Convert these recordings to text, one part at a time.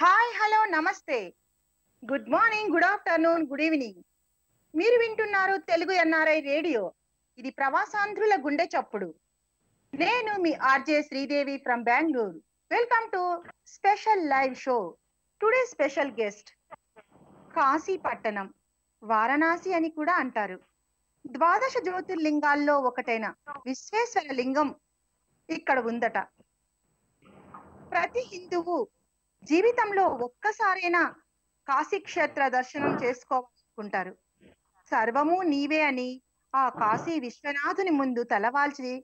Hi hello నమస్తే good morning good afternoon good evening మీరు వింటున్నారు తెలుగు ఎన్ఆర్ఐ రేడియో ఇది ప్రవాసాంధ్రుల గుండె చప్పుడు నేను మీ RJ Sridevi from Bengaluru welcome to special live show today special guest Kashi పట్టణం వారణాసి అని కూడా అంటారు ద్వాదశ జ్యోతిర్లింగాల్లో ఒకటైన విశ్వేశ్వర లింగం ఇక్కడ ఉందట ప్రతి హిందువు జీవితంలో ఒక్కసారైనా కాశీ క్షేత్ర దర్శనం చేసుకోవాలనుకుంటారు సర్వము నీవే అని ఆ కాశీ విశ్వనాథుని ముందు తలవాల్చి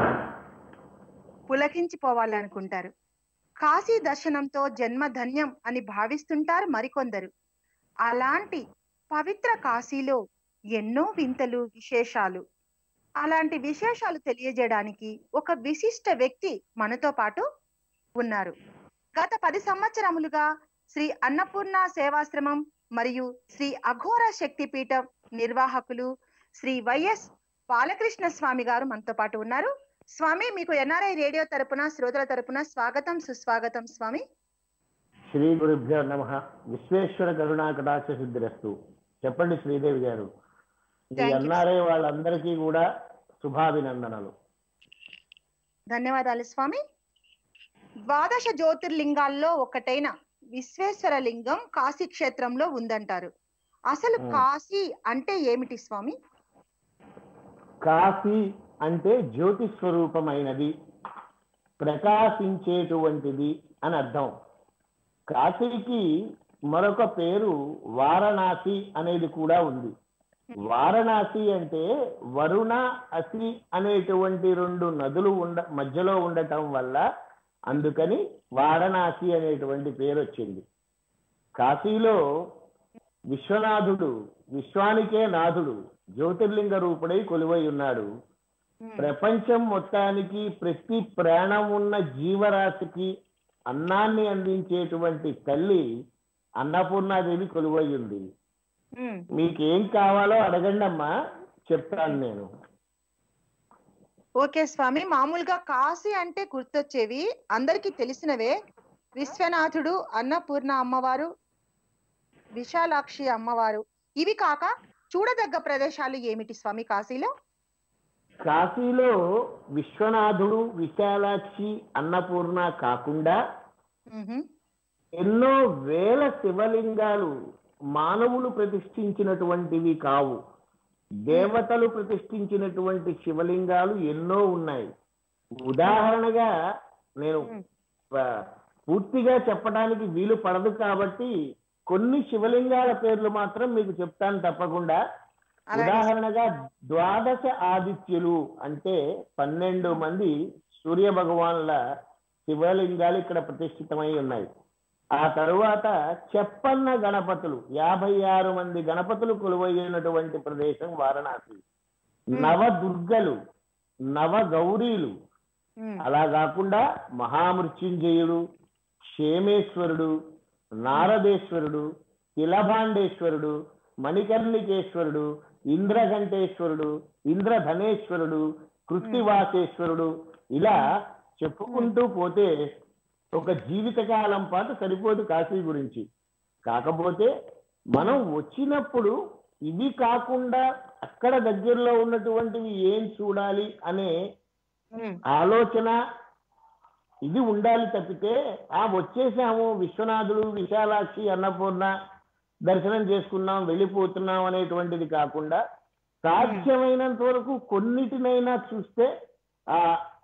పులకించిపోవాలనుకుంటారు కాశీ దర్శనంతో జన్మ ధన్యం అని భావిస్తుంటారు మరికొందరు అలాంటి పవిత్ర కాశీలో ఎన్నో వింతలు విశేషాలు అలాంటి విశేషాలు తెలియజేయడానికి ఒక విశిష్ట వ్యక్తి మనతో పాటు ఉన్నారు గత పది సంవత్సరములుగా శ్రీ అన్నపూర్ణ సేవాశ్రమం మరియు శ్రీ అఘోర శక్తిపీఠం నిర్వాహకులు శ్రీ వైఎస్ బాలకృష్ణ స్వామి గారు మనతో పాటు ఉన్నారు స్వామి మీకు ఎన్ఆర్ఐ రేడియో తరపున శ్రోతల తరపున స్వాగతం సుస్వాగతం స్వామి శ్రీ గురుభ్యో నమ విశ్వేశ్వర కరుణా కటాక్ష సిద్ధిరస్తు చెప్పండి శ్రీదేవి గారు ఈ Thank you. ఎన్ఆర్ఐ వాళ్ళందరికీ కూడా శుభాభినందనలు ధన్యవాదాలు స్వామి ద్వాదశ జ్యోతిర్లింగాల్లో ఒకటైన విశ్వేశ్వర లింగం కాశీ క్షేత్రంలో ఉందంటారు అసలు Hmm. కాశీ అంటే ఏమిటి స్వామి కాశీ అంటే జ్యోతి స్వరూపమైనది ప్రకాశించేటువంటిది అని అర్థం కాశీకి మరొక పేరు వారణాసి అనేది కూడా ఉంది వారణాసి అంటే వరుణ అసి అనేటువంటి రెండు నదులు ఉండ మధ్యలో ఉండటం వల్ల అందుకని వారణాసి అనేటువంటి పేరు వచ్చింది కాశీలో విశ్వనాథుడు విశ్వానికే నాథుడు జ్యోతిర్లింగ రూపుడై కొలువై ఉన్నాడు Hmm. ప్రపంచం మొత్తానికి ప్రతి ప్రాణం ఉన్న జీవరాశికి అన్నాన్ని అందించేటువంటి తల్లి అన్నపూర్ణాదేవి కొలువై ఉంది Hmm. మీకేం కావాలో అడగండి అమ్మా చెప్తాను నేను ఓకే స్వామి మామూలుగా కాశీ అంటే గుర్తొచ్చేవి అందరికీ తెలిసినవే విశ్వనాథుడు అన్నపూర్ణ అమ్మవారు విశాలాక్షి అమ్మవారు ఇవి కాక చూడదగ్గ ప్రదేశాలు ఏమిటి స్వామి కాశీలో కాశీలో విశ్వనాథుడు విశాలాక్షి అన్నపూర్ణ కాకుండా మ్హూ. ఎన్నో వేల శివలింగాలు మానవులు ప్రతిష్ఠించినటువంటివి కావు దేవతలు ప్రతిష్ఠించినటువంటి శివలింగాలు ఎన్నో ఉన్నాయి ఉదాహరణగా నేను మ్. ప- పూర్తిగా చెప్పడానికి వీలు పడదు కాబట్టి కొన్ని శివలింగాల పేర్లు మాత్రం మీకు చెప్తాను తప్పకుండా అలాగే ఉదాహరణగా ద్వాదశ ఆదిత్యులు అంటే పన్నెండు మంది సూర్య భగవానుల శివలింగాలు ఇక్కడ ప్రతిష్ఠితమై ఉన్నాయి ఆ తరువాత చెప్పన్న గణపతులు యాభై ఆరు మంది గణపతులు కొలువైనటువంటి ప్రదేశం వారణాసి నవ దుర్గలు నవ గౌరీలు మ్. అలా కాకుండా మహామృత్యుంజయుడు క్షేమేశ్వరుడు నారదేశ్వరుడు తిలభాండేశ్వరుడు మణికర్ణికేశ్వరుడు ఇంద్రఘంటేశ్వరుడు ఇంద్రధనేశ్వరుడు కృత్తివాసేశ్వరుడు ఇలా చెప్పుకుంటూ పోతే ఒక జీవితకాలం పాటు సరిపోదు కాశీ గురించి కాకపోతే మనం వచ్చినప్పుడు ఇవి కాకుండా అక్కడ దగ్గరలో ఉన్నటువంటివి ఏం చూడాలి అనే మ్. ఆలోచన ఇది ఉండాలి తప్పితే ఆ వచ్చేసాము విశ్వనాథుడు విశాలాక్షి అన్నపూర్ణ దర్శనం చేసుకున్నాం వెళ్ళిపోతున్నాం అనేటువంటిది కాకుండా సాధ్యమైనంత వరకు కొన్నిటినైనా చూస్తే ఆ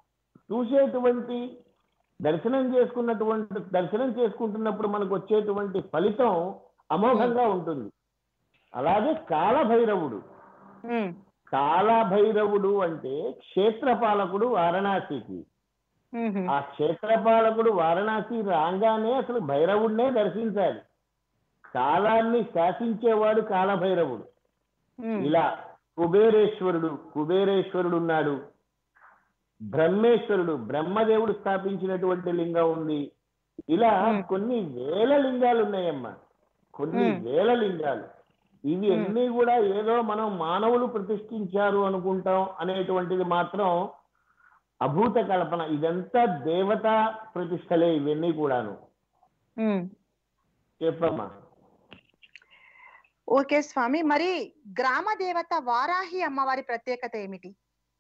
చూసేటువంటి దర్శనం చేసుకున్నటువంటి దర్శనం చేసుకుంటున్నప్పుడు మనకు వచ్చేటువంటి ఫలితం అమోఘంగా ఉంటుంది అలాగే కాలభైరవుడు మ్. కాలభైరవుడు అంటే క్షేత్రపాలకుడు వారణాసికి మ్హూ. ఆ క్షేత్రపాలకుడు వారణాసి రాగానే అసలు భైరవుడినే దర్శించాలి కాలాన్ని శాసించేవాడు కాలభైరవుడు మ్. ఇలా కుబేరేశ్వరుడు కుబేరేశ్వరుడు ఉన్నాడు బ్రహ్మేశ్వరుడు బ్రహ్మదేవుడు స్థాపించినటువంటి లింగం ఉంది ఇలా మ్. కొన్ని వేల లింగాలు ఉన్నాయమ్మా కొన్ని మ్. వేల లింగాలు ఇవి మ్. అన్ని కూడా ఏదో మనం మానవులు ప్రతిష్ఠించారు అనుకుంటాం అనేటువంటిది మాత్రం అభూత కల్పన ఇదంతా దేవతా ప్రతిష్టలే ఇవన్నీ కూడాను ఉమ్, చెప్పమ్మా ఓకే స్వామి మరి గ్రామ దేవత వారాహి అమ్మవారి ప్రత్యేకత ఏమిటి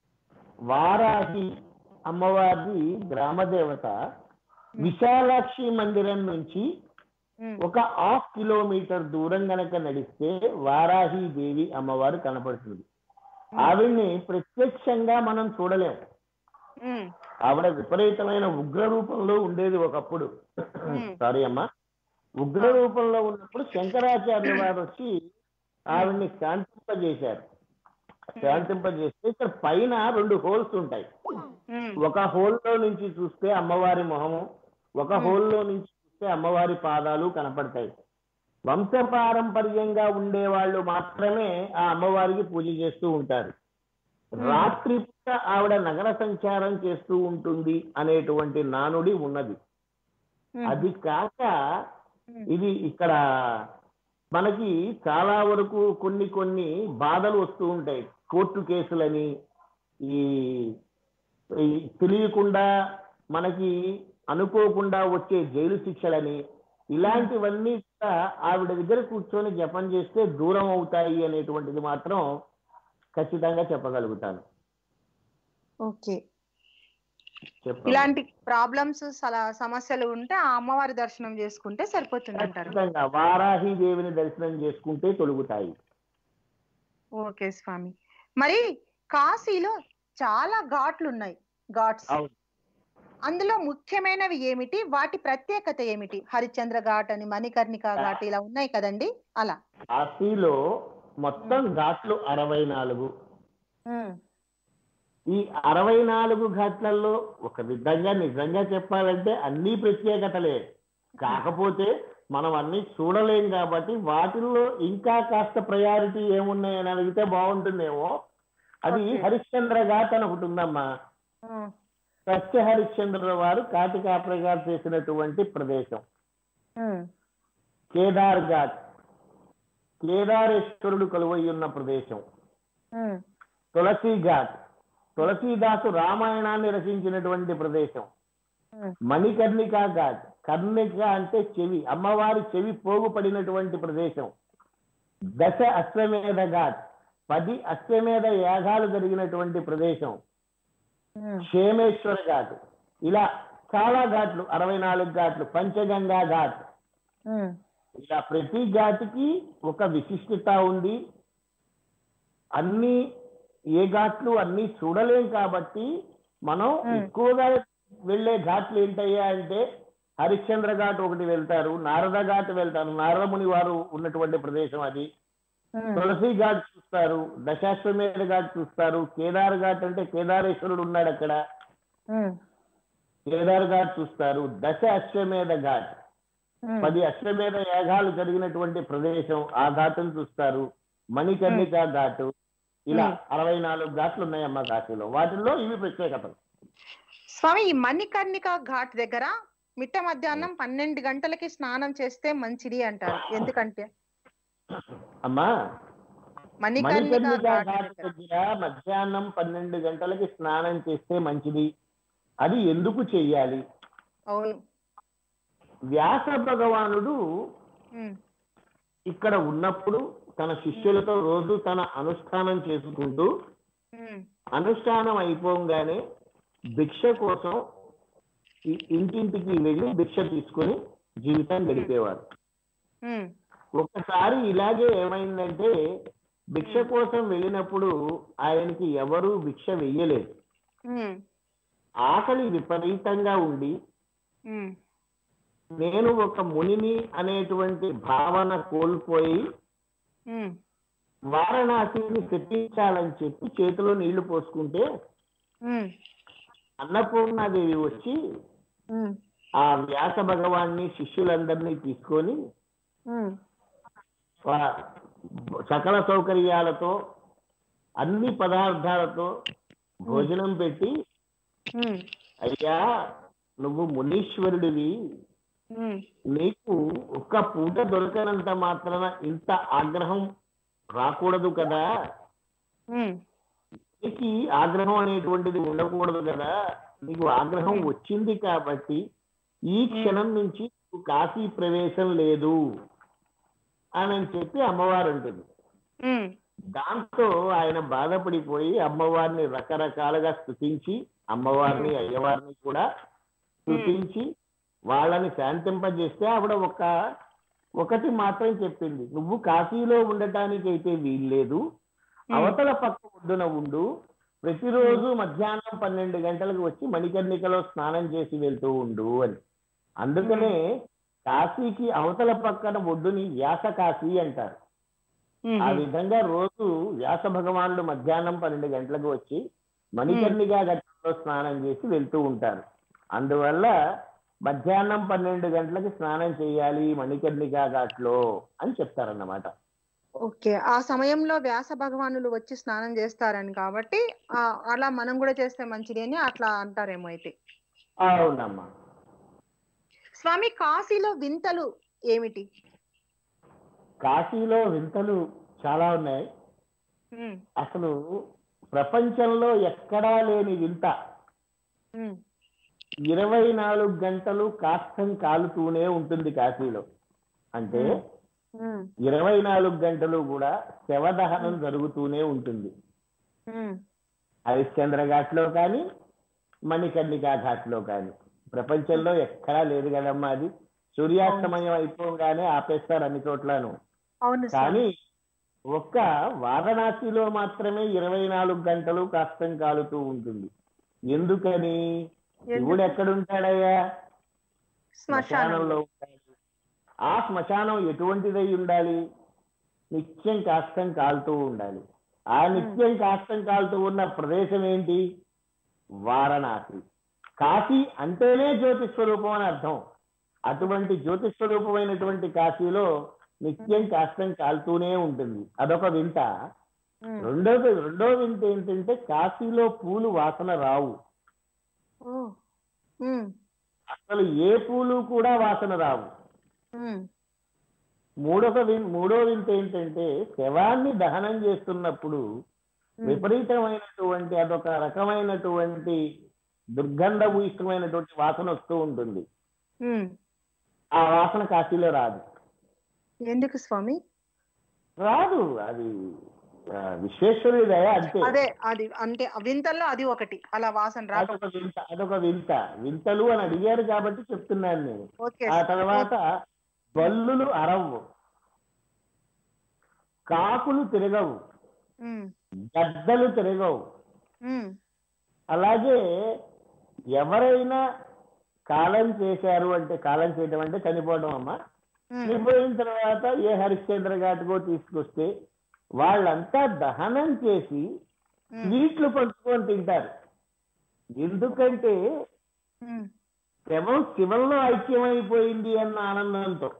వారాహి అమ్మవారి గ్రామ దేవత విశాలాక్షి మందిరం నుంచి ఉమ్, ఒక హాఫ్ కిలోమీటర్ దూరం గనక నడిస్తే వారాహి దేవి అమ్మవారు కనపడుతుంది ఆవిడ్ని ప్రత్యక్షంగా మనం చూడలేం ఉమ్, ఆవిడ విపరీతమైన ఉగ్ర రూపంలో ఉండేది ఒకప్పుడు Hmm. సారీ అమ్మా ఉగ్ర రూపంలో ఉన్నప్పుడు శంకరాచార్య వారు వచ్చి ఆవిడ్ని శాంతింపజేశారు శాంతింపజేస్తే ఇక్కడ పైన రెండు హోల్స్ ఉంటాయి ఉమ్, ఒక హోల్లో నుంచి చూస్తే అమ్మవారి మొహము ఒక హోల్లో నుంచి చూస్తే అమ్మవారి పాదాలు కనపడతాయి వంశపారంపర్యంగా ఉండేవాళ్ళు మాత్రమే ఆ అమ్మవారికి పూజ చేస్తూ ఉంటారు రాత్రి పూట ఆవిడ నగర సంచారం చేస్తూ ఉంటుంది అనేటువంటి నానుడి ఉన్నది ఉమ్, అది కాక ఉమ్, ఇది ఇక్కడ మనకి చాలా వరకు కొన్ని కొన్ని బాధలు వస్తూ ఉంటాయి కోర్టు కేసులని ఈ ఈ తెలియకుండా మనకి అనుకోకుండా వచ్చే జైలు శిక్షలని ఇలాంటివన్నీ కూడా ఆవిడ దగ్గర కూర్చొని జపం చేస్తే దూరం అవుతాయి అనేటువంటిది మాత్రం ఖచ్చితంగా చెప్పగలుగుతాను ఓకే చెప్పండి. ఇలాంటి ప్రాబ్లమ్స్ సమస్యలు ఉంటే ఆ అమ్మవారి దర్శనం చేసుకుంటే సరిపోతుంది అంటారు ఖచ్చితంగా వారాహి దేవిని దర్శనం చేసుకుంటే తొలుగుతాయి ఓకే స్వామి మరి కాశీలో చాలా ఘాట్లు ఉన్నాయి ఘాట్స్ అవును అందులో ముఖ్యమైనవి ఏమిటి వాటి ప్రత్యేకత ఏమిటి హరిశ్చంద్ర ఘాట్ అని మణికర్ణిక ఘాట్ ఇలా ఉన్నాయి కదండి అలా కాశీలో మొత్తం ఘాట్లు అరవై నాలుగు ఉమ్, ఈ అరవై నాలుగు ఘాట్లలో ఒక విధంగా నిజంగా చెప్పాలంటే అన్ని ప్రత్యేకతలే కాకపోతే మనం అన్ని చూడలేం కాబట్టి వాటిల్లో ఇంకా కాస్త ప్రయారిటీ ఏమున్నాయని అడిగితే బాగుంటుందేమో అది Okay. హరిశ్చంద్ర ఘాట్ అని ఒకటి ఉందమ్మా ఉమ్, సత్య హరిశ్చంద్రుల వారు కాటికాపరి గారు చేసినటువంటి ప్రదేశం ఉమ్, కేదార్ ఘాట్ కేదారేశ్వరుడు కొలువై ఉన్న ప్రదేశం ఉమ్, తులసి ఘాట్ తులసీదాసు రామాయణాన్ని రచించినటువంటి ప్రదేశం ఉమ్, మణికర్ణిక ఘాట్ కర్ణిక అంటే చెవి అమ్మవారి చెవి పోగుపడినటువంటి ప్రదేశం దశ అశ్వమేధ ఘాట్ పది అశ్వమేధ యాగాలు జరిగినటువంటి ప్రదేశం ఉమ్, క్షేమేశ్వర ఘాట్ ఇలా చాలా ఘాట్లు అరవై నాలుగు ఘాట్లు పంచగంగా ఘాట్ ఉమ్, ఇలా ప్రతి ఘాటికి ఒక విశిష్టత ఉంది అన్ని ఏ ఘాట్లు అన్ని చూడలేం కాబట్టి మనం Hmm. ఎక్కువగా వెళ్ళే ఘాట్లు ఏంటయ్యా అంటే హరిశ్చంద్ర ఘాట్ ఒకటి వెళ్తారు నారద ఘాట్ వెళ్తారు నారదముని వారు ఉన్నటువంటి ప్రదేశం అది ఉమ్, తులసి ఘాట్ చూస్తారు దశాశ్వమేధ ఘాట్ చూస్తారు కేదార్ ఘాట్ అంటే కేదారేశ్వరుడు ఉన్నాడు అక్కడ ఉమ్, కేదార్ ఘాట్ చూస్తారు దశ అశ్వమేధ ఘాట్ ఉమ్, పది అశ్వమేధ యాగాలు జరిగినటువంటి ప్రదేశం ఆ ఘాటును చూస్తారు మణికర్ణిక ఘాటు ఇలా Hmm. అరవై నాలుగు ఘాట్లు ఉన్నాయమ్మా కాశీలో వాటిల్లో ఇవి ప్రత్యేకతలు స్వామి ఈ మణికర్ణిక ఘాట్ దగ్గర మిట్ట మధ్యాహ్నం పన్నెండు గంటలకి స్నానం చేస్తే మంచిది అంటారు ఎందుకంటే అమ్మా మణికర్ణిక మణికర్ణిక ఘాట్ ఘాట్ దగ్గర దగ్గర మధ్యాహ్నం పన్నెండు గంటలకి స్నానం చేస్తే మంచిది అది ఎందుకు చెయ్యాలి అవును వ్యాస భగవానుడు ఉమ్, ఇక్కడ ఉన్నప్పుడు తన శిష్యులతో రోజు తన అనుష్ఠానం చేసుకుంటూ ఉమ్, అనుష్ఠానం అయిపోగానే భిక్ష కోసం ఈ ఇంటింటికి వెళ్ళి భిక్ష తీసుకొని జీవితం గడిపేవారు ఉమ్, ఒకసారి ఇలాగే ఏమైందంటే భిక్ష కోసం వెళ్ళినప్పుడు ఆయనకి ఎవరు భిక్ష వెయ్యలేదు ఉమ్, ఆకలి విపరీతంగా ఉండి ఉమ్, నేను ఒక మునిని అనేటువంటి భావన కోల్పోయి ఉమ్, వారణాసిని శపించాలని చెప్పి చేతిలో నీళ్లు పోసుకుంటే ఉమ్, అన్నపూర్ణాదేవి వచ్చి ఉమ్, ఆ వ్యాస భగవాన్ని శిష్యులందరినీ తీసుకొని ఉమ్, వా- సకల సౌకర్యాలతో అన్ని పదార్థాలతో భోజనం పెట్టి ఉమ్, అయ్యా నువ్వు మునీశ్వరుడివి ఉమ్, నీకు ఒక్క పూట దొరకనంత మాత్రాన ఇంత ఆగ్రహం రాకూడదు కదా ఉమ్, నీకు ఆగ్రహం అనేటువంటిది ఉండకూడదు కదా నీకు ఆగ్రహం Hmm. వచ్చింది కాబట్టి ఈ క్షణం నుంచి కాశీ ప్రవేశం లేదు అని అని చెప్పి అమ్మవారు అంటుంది ఉమ్, దాంతో ఆయన బాధపడిపోయి అమ్మవారిని రకరకాలుగా స్తుతించి అమ్మవారిని అయ్యవారిని కూడా స్తుతించి వాళ్ళని శాంతింపజేస్తే ఆవిడ ఒక ఒకటి మాత్రం చెప్పింది నువ్వు కాశీలో ఉండటానికి అయితే వీల్లేదు అవతల పక్క ఒడ్డున ఉండు ప్రతిరోజు మధ్యాహ్నం పన్నెండు గంటలకు వచ్చి మణికర్ణికలో స్నానం చేసి వెళ్తూ ఉండు అని అందుకనే కాశీకి అవతల పక్కన ఒడ్డుని వ్యాస కాశీ అంటారు ఉమ్, ఆ విధంగా రోజు వ్యాస భగవానుడు మధ్యాహ్నం పన్నెండు గంటలకు వచ్చి మణికర్ణిగా ఘట్టంలో స్నానం చేసి వెళ్తూ ఉంటారు అందువల్ల మధ్యాహ్నం పన్నెండు గంటలకి స్నానం చేయాలి మణికర్ణికా ఘాట్లో అని చెప్తారన్నమాట ఓకే ఆ సమయంలో వ్యాస భగవానులు వచ్చి స్నానం చేస్తారని కాబట్టి ఆ, అలా మనం కూడా చేస్తే మంచిది అని అట్లా అంటారేమో అయితే అవునమ్మా స్వామి కాశీలో వింతలు ఏమిటి కాశీలో వింతలు చాలా ఉన్నాయి ఉమ్, అసలు ప్రపంచంలో ఎక్కడా లేని వింత ఉమ్, ఇరవై నాలుగు గంటలు కాష్టం కాలుతూనే ఉంటుంది కాశీలో అంటే ఉమ్, ఇరవై నాలుగు గంటలు కూడా శవదహనం జరుగుతూనే ఉంటుంది ఉమ్, హరిశ్చంద్ర ఘాట్లో కానీ మణికర్ణికా ఘాట్లో కానీ ప్రపంచంలో ఎక్కడా లేదు కదమ్మా అది సూర్యాస్తమయం అయిపోగానే ఆపేస్తారు అన్ని చోట్లను అవును స్వామి కానీ ఒక్క వారణాసిలో మాత్రమే ఇరవై నాలుగు గంటలు కష్టం కాలుతూ ఉంటుంది ఎందుకని శివుడు ఎక్కడుంటాడయ్యా శ్మశానంలో శ్మశానంలో ఉంటాడు ఆ శ్మశానం ఎటువంటిదై ఉండాలి నిత్యం కాష్టం కాలుతూ ఉండాలి ఆ నిత్యం కాష్టం కాలుతూ ఉన్న ప్రదేశం ఏంటి వారణాసి కాశీ అంటేనే జ్యోతి స్వరూపం అని అర్థం అటువంటి జ్యోతి స్వరూపమైనటువంటి కాశీలో నిత్యం కాష్టం కాలుతూనే ఉంటుంది అదొక వింత ఉమ్, రెండోది రెండో వింత ఏంటంటే కాశీలో పూలు వాసన రావు ఓ, ఉమ్, అసలు ఏ పూలు కూడా వాసన రావు ఉమ్, మూడొక విన్ మూడో వింత ఏంటంటే శవాన్ని దహనం చేస్తున్నప్పుడు ఉమ్, విపరీతమైనటువంటి అదొక రకమైనటువంటి దుర్గంధభూయిష్టమైనటువంటి వాసన వస్తూ ఉంటుంది ఉమ్. ఆ వాసన కాశీలో రాదు ఎందుకు స్వామి రాదు అది ఆ, విశ్వేశ్వరుడి దయ అంతే అదే అది అంటే ఆ వింతల్లో అది ఒకటి అలా వాసన రాక అదొక వింత అదొక వింత వింతలు అని అడిగారు కాబట్టి చెప్తున్నాను నేను ఓకే ఆ తర్వాత బల్లులు అరవు కాకులు తిరగవు ఉమ్, గద్దలు తిరగవు ఉమ్, అలాగే ఎవరైనా కాలం చేశారు అంటే కాలం చేయడం అంటే చనిపోవడం అమ్మ ఉమ్, చనిపోయిన తర్వాత ఏ హరిశ్చంద్ర ఘాటుకో తీసుకొస్తే వాళ్ళంతా దహనం చేసి ఉమ్, స్వీట్లు పంచుకొని తింటారు ఎందుకంటే ఉమ్. శవం శివంలో ఐక్యమైపోయింది అన్న ఆనందంతో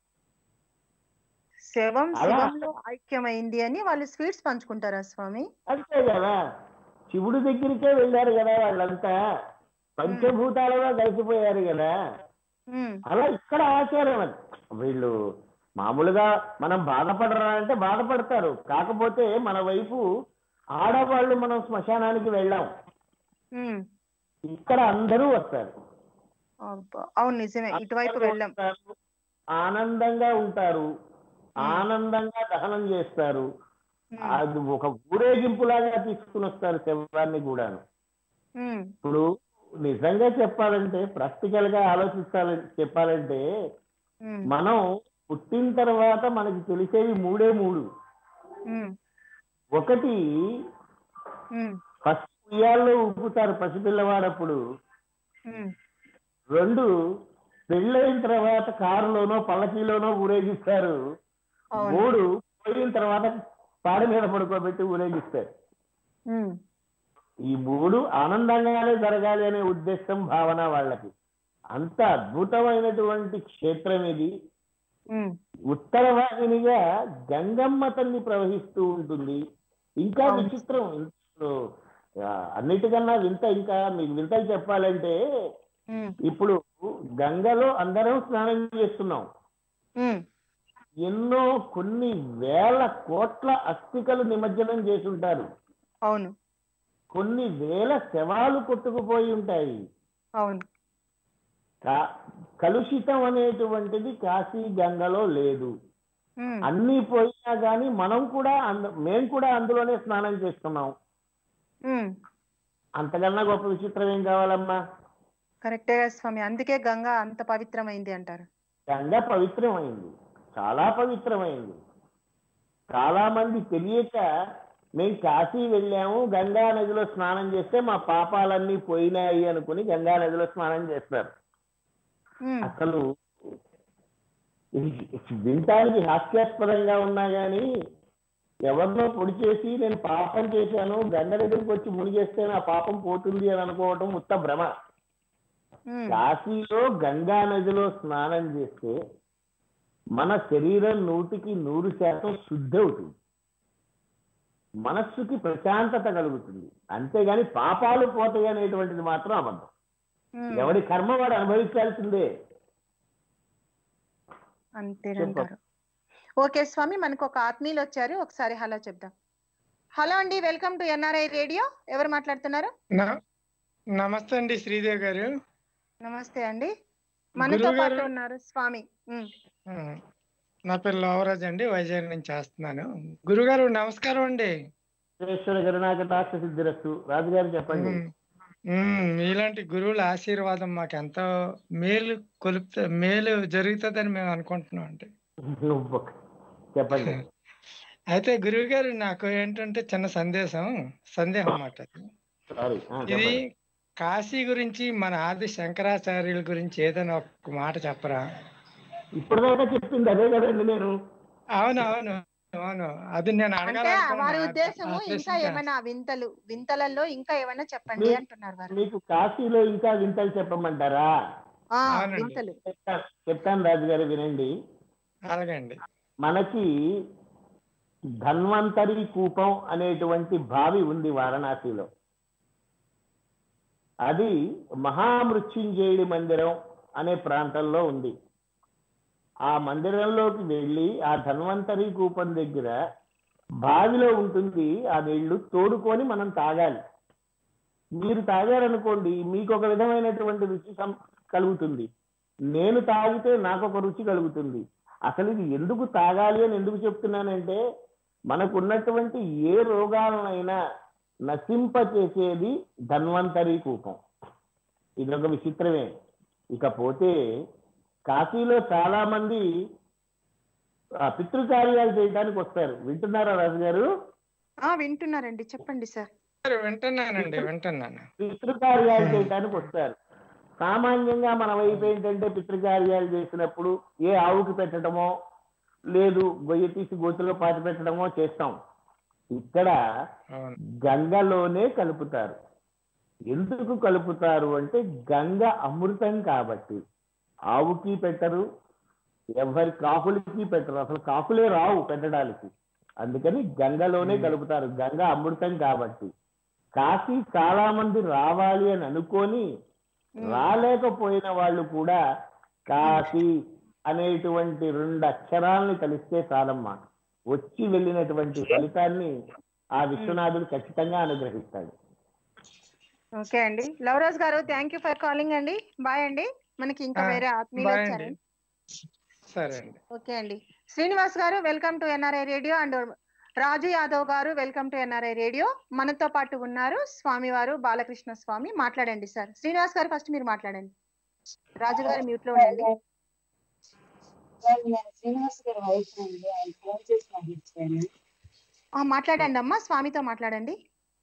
శవం అలా- శివంలో ఐక్యమైంది అని వాళ్ళు స్వీట్స్ పంచుకుంటారా స్వామి అంతే కదా శివుడి దగ్గరికే వెళ్ళారు కదా వాళ్ళంతా పంచభూతాలుగా కలిసిపోయారు కదా ఉమ్, అలా ఇక్కడ ఆచారం అది వీళ్ళు మామూలుగా మనం బాధపడరా అంటే బాధపడతారు కాకపోతే మన వైపు ఆడవాళ్ళు మనం శ్మశానానికి వెళ్ళాం ఉమ్. ఇక్కడ అందరూ వస్తారు అబ్బా, అవును నిజమే ఇటువైపు అందరూ వెళ్ళాం వస్తారు, ఆనందంగా ఉంటారు ఆనందంగా దహనం చేస్తారు ఉమ్, అది ఒక ఊరేగింపులాగా తీసుకుని వస్తారు శవాన్ని కూడాను ఉమ్, ఇప్పుడు నిజంగా చెప్పాలంటే ప్రాక్టికల్ గా ఆలోచించాలి చెప్పాలంటే ఉమ్, మనం పుట్టిన తర్వాత మనకి తెలిసేవి మూడే మూడు ఉమ్, ఒకటి ఉమ్, ఫస్ట్ ఉయ్యాల్లో ఊపుతారు పసిపిల్లవాడప్పుడు ఉమ్. రెండు పెళ్ళైన తర్వాత కారులోనో పల్లకీలోనో ఊరేగిస్తారు అవును మూడు పోయిన తర్వాత పాడ మీద పడుకోబెట్టి ఊరేగిస్తారు ఉమ్, ఈ మూడు ఆనందంగానే జరగాలి అనే ఉద్దేశం భావన వాళ్ళకి అంత అద్భుతమైనటువంటి క్షేత్రం ఇది ఉమ్, ఉత్తర వాహినిగా గంగమ్మ తల్లి ప్రవహిస్తూ ఉంటుంది ఇంకా అవును. విచిత్రం ఇప్పుడు, ఆ, అన్నిటికన్నా వింత ఇంకా మీకు వింతలు చెప్పాలంటే ఉమ్, ఇప్పుడు గంగలో అందరం స్నానం చేస్తున్నాం ఉమ్. ఎన్నో కొన్ని వేల కోట్ల అస్థికలు నిమజ్జనం చేసి ఉంటారు అవును కొన్ని వేల శవాలు కొట్టుకుపోయి ఉంటాయి అవును కా- కలుషితం అనేటువంటిది కాశీ గంగలో లేదు ఉమ్, అన్ని పోయినా కానీ మనం కూడా అంద మేము కూడా అందులోనే స్నానం చేస్తున్నాం ఉమ్, అంతకన్నా గొప్ప విచిత్రం ఏం కావాలమ్మా కరెక్టే కదా స్వామి అందుకే గంగా అంత పవిత్రమైంది అంటారు గంగ పవిత్రమైంది చాలా పవిత్రమైంది చాలా మంది తెలియక మేము కాశీ వెళ్ళాము గంగా నదిలో స్నానం చేస్తే మా పాపాలన్నీ పోయినాయి అనుకుని గంగా నదిలో స్నానం చేస్తారు ఉమ్, అసలు ఇది వినటానికి హాస్యాస్పదంగా ఉన్నా గానీ ఎవరినో పొడి చేసి నేను పాపం చేశాను గంగ దగ్గరికి వచ్చి మునిగేస్తే నా పాపం పోతుంది అని అనుకోవటం ఉత్త భ్రమ ఉమ్, కాశీలో గంగా నదిలో స్నానం చేస్తే మన శరీరం నూటికి నూరు శాతం శుద్ధి అవుతుంది మనస్సుకి ప్రశాంతత కలుగుతుంది అంతేగాని పాపాలు పోతాయి అనేటువంటిది మాత్రం అబద్ధం ఉమ్, ఎవడి కర్మ వాడు అనుభవించాల్సిందే అంతేనంటారు ఓకే స్వామి మనకు ఒక ఆత్మీయులు వచ్చారు ఒకసారి హలో చెప్దాం హలో అండి వెల్కమ్ టు ఎన్ఆర్ఐ రేడియో ఎవరు మాట్లాడుతున్నారు న- నమస్తే అండి శ్రీదేవి గారు నమస్తే అండి మనతో గురువు పాటు గారు- ఉన్నారు స్వామి ఉమ్, ఆ, నా పేరు లోవరాజ్ అండి వైజాగ్ నుంచి చేస్తున్నాను గురుగారు నమస్కారం అండి శ్రేష్ఠుల గరుణాకటాక్ష సిద్ధిరస్తు రాజుగారు చెప్పండి ఉమ్, ఉమ్, మీలాంటి గురువుల ఆశీర్వాదం మాకు ఎంతో మేలు కొలుపు మేలు జరుగుతుందని మేము అనుకుంటున్నాం అండి నువ్వు చెప్పండి అయితే గురువు గారు నాకు ఏంటంటే చిన్న సందేశం సందేహం అన్నమాట అది. సారీ ఆ, ఇది చెప్పండి కాశీ గురించి మన ఆది శంకరాచార్యుల గురించి ఏదైనా ఒక మాట చెప్పరా ఇప్పటిదాకా చెప్పింది అదే కదండి నేను అవును అవును అవును అది నేను అంటే అడగాలనుకున్నా. వారి ఉద్దేశము ఆ ఇంకా ప్రశ్న ఏమైనా వింతలు వింతలలో ఇంకా ఏమైనా చెప్పండి మీ- అంటున్నారు వారు మీకు కాశీలో ఇంకా వింతలు చెప్పమంటారా ఆ, అవునండి. వింతలు చెప్తాను చెప్తాను రాజుగారు వినండి అలాగండి మనకి ధన్వంతరి కూపం అనేటువంటి బావి ఉంది వారణాసిలో అది మహామృత్యుంజయుడి మందిరం అనే ప్రాంతంలో ఉంది ఆ మందిరంలోకి వెళ్ళి ఆ ధన్వంతరి కూపం దగ్గర బావిలో ఉంటుంది ఆ నీళ్లు తోడుకొని మనం తాగాలి మీరు తాగారనుకోండి మీకు ఒక విధమైనటువంటి రుచి సం- కలుగుతుంది నేను తాగితే నాకు ఒక రుచి కలుగుతుంది అసలు ఇది ఎందుకు తాగాలి అని ఎందుకు చెప్తున్నానంటే మనకు ఉన్నటువంటి ఏ రోగాలనైనా నశింపచేసేది ధన్వంతరి కూపం ఇది ఒక విచిత్రమే ఇకపోతే కాశీలో చాలా మంది ఆ, పితృకార్యాలు చేయడానికి వస్తారు వింటున్నారా రాజు గారు ఆ వింటున్నారండి చెప్పండి సార్ సరే, వింటున్నానండి వింటున్నాను పితృకార్యాలు చేయడానికి వస్తారు సామాన్యంగా మన వైపు ఏంటంటే పితృకార్యాలు చేసినప్పుడు ఏ ఆవుకి పెట్టడమో లేదు గొయ్య తీసి గోతులో పాతి పెట్టడమో చేస్తాం ఇక్కడ అవును గంగలోనే కలుపుతారు ఎందుకు కలుపుతారు అంటే గంగ అమృతం కాబట్టి ఆవుకి పెట్టరు ఎవరి కాకులకి పెట్టరు అసలు కాకులే రావు పెట్టడానికి అందుకని గంగలోనే కలుపుతారు గంగ అమృతం కాబట్టి కాశీ చాలా మంది రావాలి అని అనుకొని రాలేకపోయిన వాళ్ళు కూడా కాశీ అనేటువంటి రెండు అక్షరాలను కలిస్తే చాలమ్మా వచ్చి వెళ్ళినటువంటి ఫలితాన్ని ఆ విశ్వనాథుడు ఖచ్చితంగా అనుగ్రహిస్తాడు ఓకే అండి లవరాజ్ గారు థ్యాంక్ యూ ఫర్ కాలింగ్ అండి బాయ్ అండి మనకి ఇంకా ఆ, వేరే ఆత్మీయులు బాయ్ వచ్చారు అండి సరే అండి ఓకే అండి శ్రీనివాస్ గారు welcome to NRI radio and Raju Yadav గారు వెల్కమ్ టు ఎన్ఆర్ఐ రేడియో మనతో పాటు ఉన్నారు స్వామి వారు బాలకృష్ణ స్వామి మాట్లాడండి సార్ శ్రీనివాస్ గారు ఫస్ట్ మీరు మాట్లాడండి రాజు గారు మ్యూట్ లో ఉండండి సార్ నేను శ్రీనివాస్ గారి వైఫ్ అండి ఆయన ఫోన్ చేసి నాకు ఇచ్చాను ఆ, మాట్లాడండి అమ్మా స్వామితో మాట్లాడండి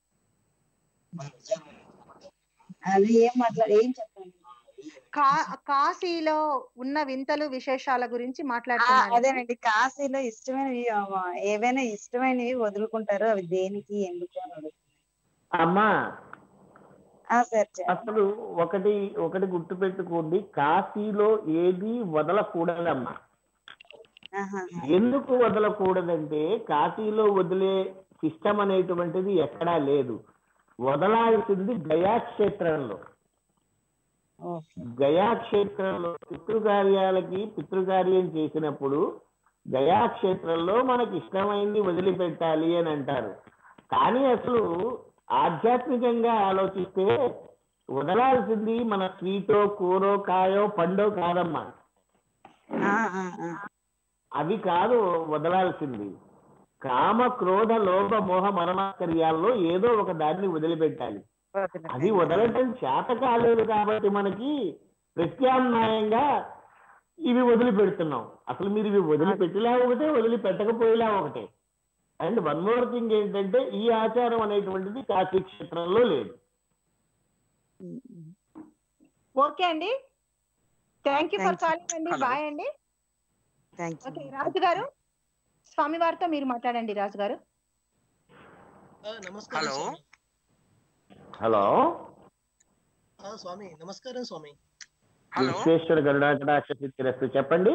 అది ఏం మాట్లా ఏం చెప్పండి కా కాశీలో ఉన్న వింతలు విశేషాల గురించి ఆ, మాట్లాడుతున్నారు అదేనండి కాశీలో ఇష్టమైనవి ఆ, ఏవైనా ఇష్టమైనవి వదులుకుంటారు అవి దేనికి ఎందుకు అని అడుగుతున్నాను. అమ్మా ఆ సార్ చెప్పండి. అసలు ఒకటి ఒకటి గుర్తుపెట్టుకోండి కాశీలో ఏది వదలకూడదమ్మా ఆహా. ఎందుకు వదలకూడదంటే కాశీలో వదిలే సిస్టమ్ అనేటువంటిది ఎక్కడా లేదు వదలాల్సింది గయాక్షేత్రంలో ఓకే గయాక్షేత్రంలో పితృకార్యాలకి పితృకార్యం చేసినప్పుడు గయాక్షేత్రంలో మనకి ఇష్టమైంది వదిలిపెట్టాలి అని అంటారు కానీ అసలు ఆధ్యాత్మికంగా ఆలోచిస్తే వదలాల్సింది మన స్వీటో కూరో కాయో పండో కాదమ్మా ఆ, ఆ, ఆ. అవి కాదు వదలాల్సింది కామ క్రోధ లోభ మోహ మరణాకర్యాల్లో ఏదో ఒక దాన్ని వదిలిపెట్టాలి అది వదలటం చేత కాలేదు కాబట్టి మనకి ప్రత్యామ్నాయంగా ఇవి వదిలిపెడుతున్నాం అసలు మీరు ఇవి వదిలిపెట్టిలా ఒకటే వదిలిపెట్టకపోయేలా ఒకటే అండ్ వన్ మోర్ థింగ్ ఏంటంటే ఈ ఆచారం అనేటువంటిది కాశీ క్షేత్రంలో లేదు ఉమ్, ఉమ్. ఓకే అండి thank you for Thank you. Calling అండి Hello. బాయ్ అండి థ్యాంక్ ఓకే యూ రాజు గారు స్వామివారితో మీరు మాట్లాడండి రాజు గారు ఆ, నమస్కారం హలో. స్వామి హలో ఆ, స్వామి నమస్కారం స్వామి హలో విశ్వేశ్వర గరుడాచరాక్ష చెప్పండి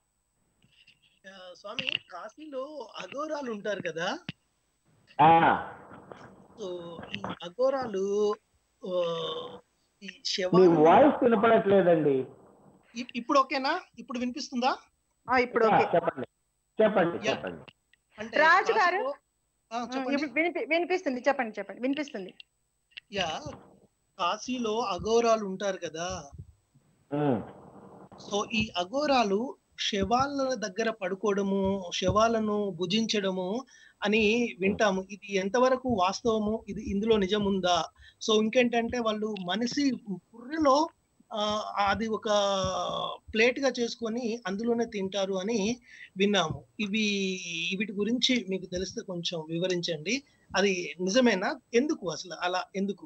ఆ, స్వామి కాశీలో అఘోరాలు ఉంటారు కదా ఆ సో ఈ అఘోరాలు ఆ, ఈ మీ శవాలు వాయిస్ వినపడట్లేదండి ఇప్- ఇప్పుడు ఓకేనా ఇప్పుడు వినిపిస్తుందా ఆ, ఇప్పుడు ఆ, ఓకే చెప్పండి చెప్పండి యా. చెప్పండి అంటే రాజు గారు. కాశీలో- ఆ, ఉమ్, చెప్పండి ఇప్పుడు వినిపి వినిపిస్తుంది చెప్పండి చెప్పండి వినిపిస్తుంది యా కాశీలో అఘోరాలు ఉంటారు కదా ఉమ్. సో ఈ అఘోరాలు శవాల దగ్గర పడుకోవడము శవాలను భుజించడము అని వింటాము ఇది ఎంతవరకు వాస్తవము ఇది ఇందులో నిజం ఉందా సో ఇంకేంటంటే వాళ్ళు మనిషి పుర్రెలో ఆ, అది ఒక ప్లేట్ గా చేసుకొని అందులోనే తింటారు అని విన్నాము ఇవి వీటి గురించి మీకు తెలిస్తే కొంచెం వివరించండి అది నిజమేనా ఎందుకు అసలు అలా ఎందుకు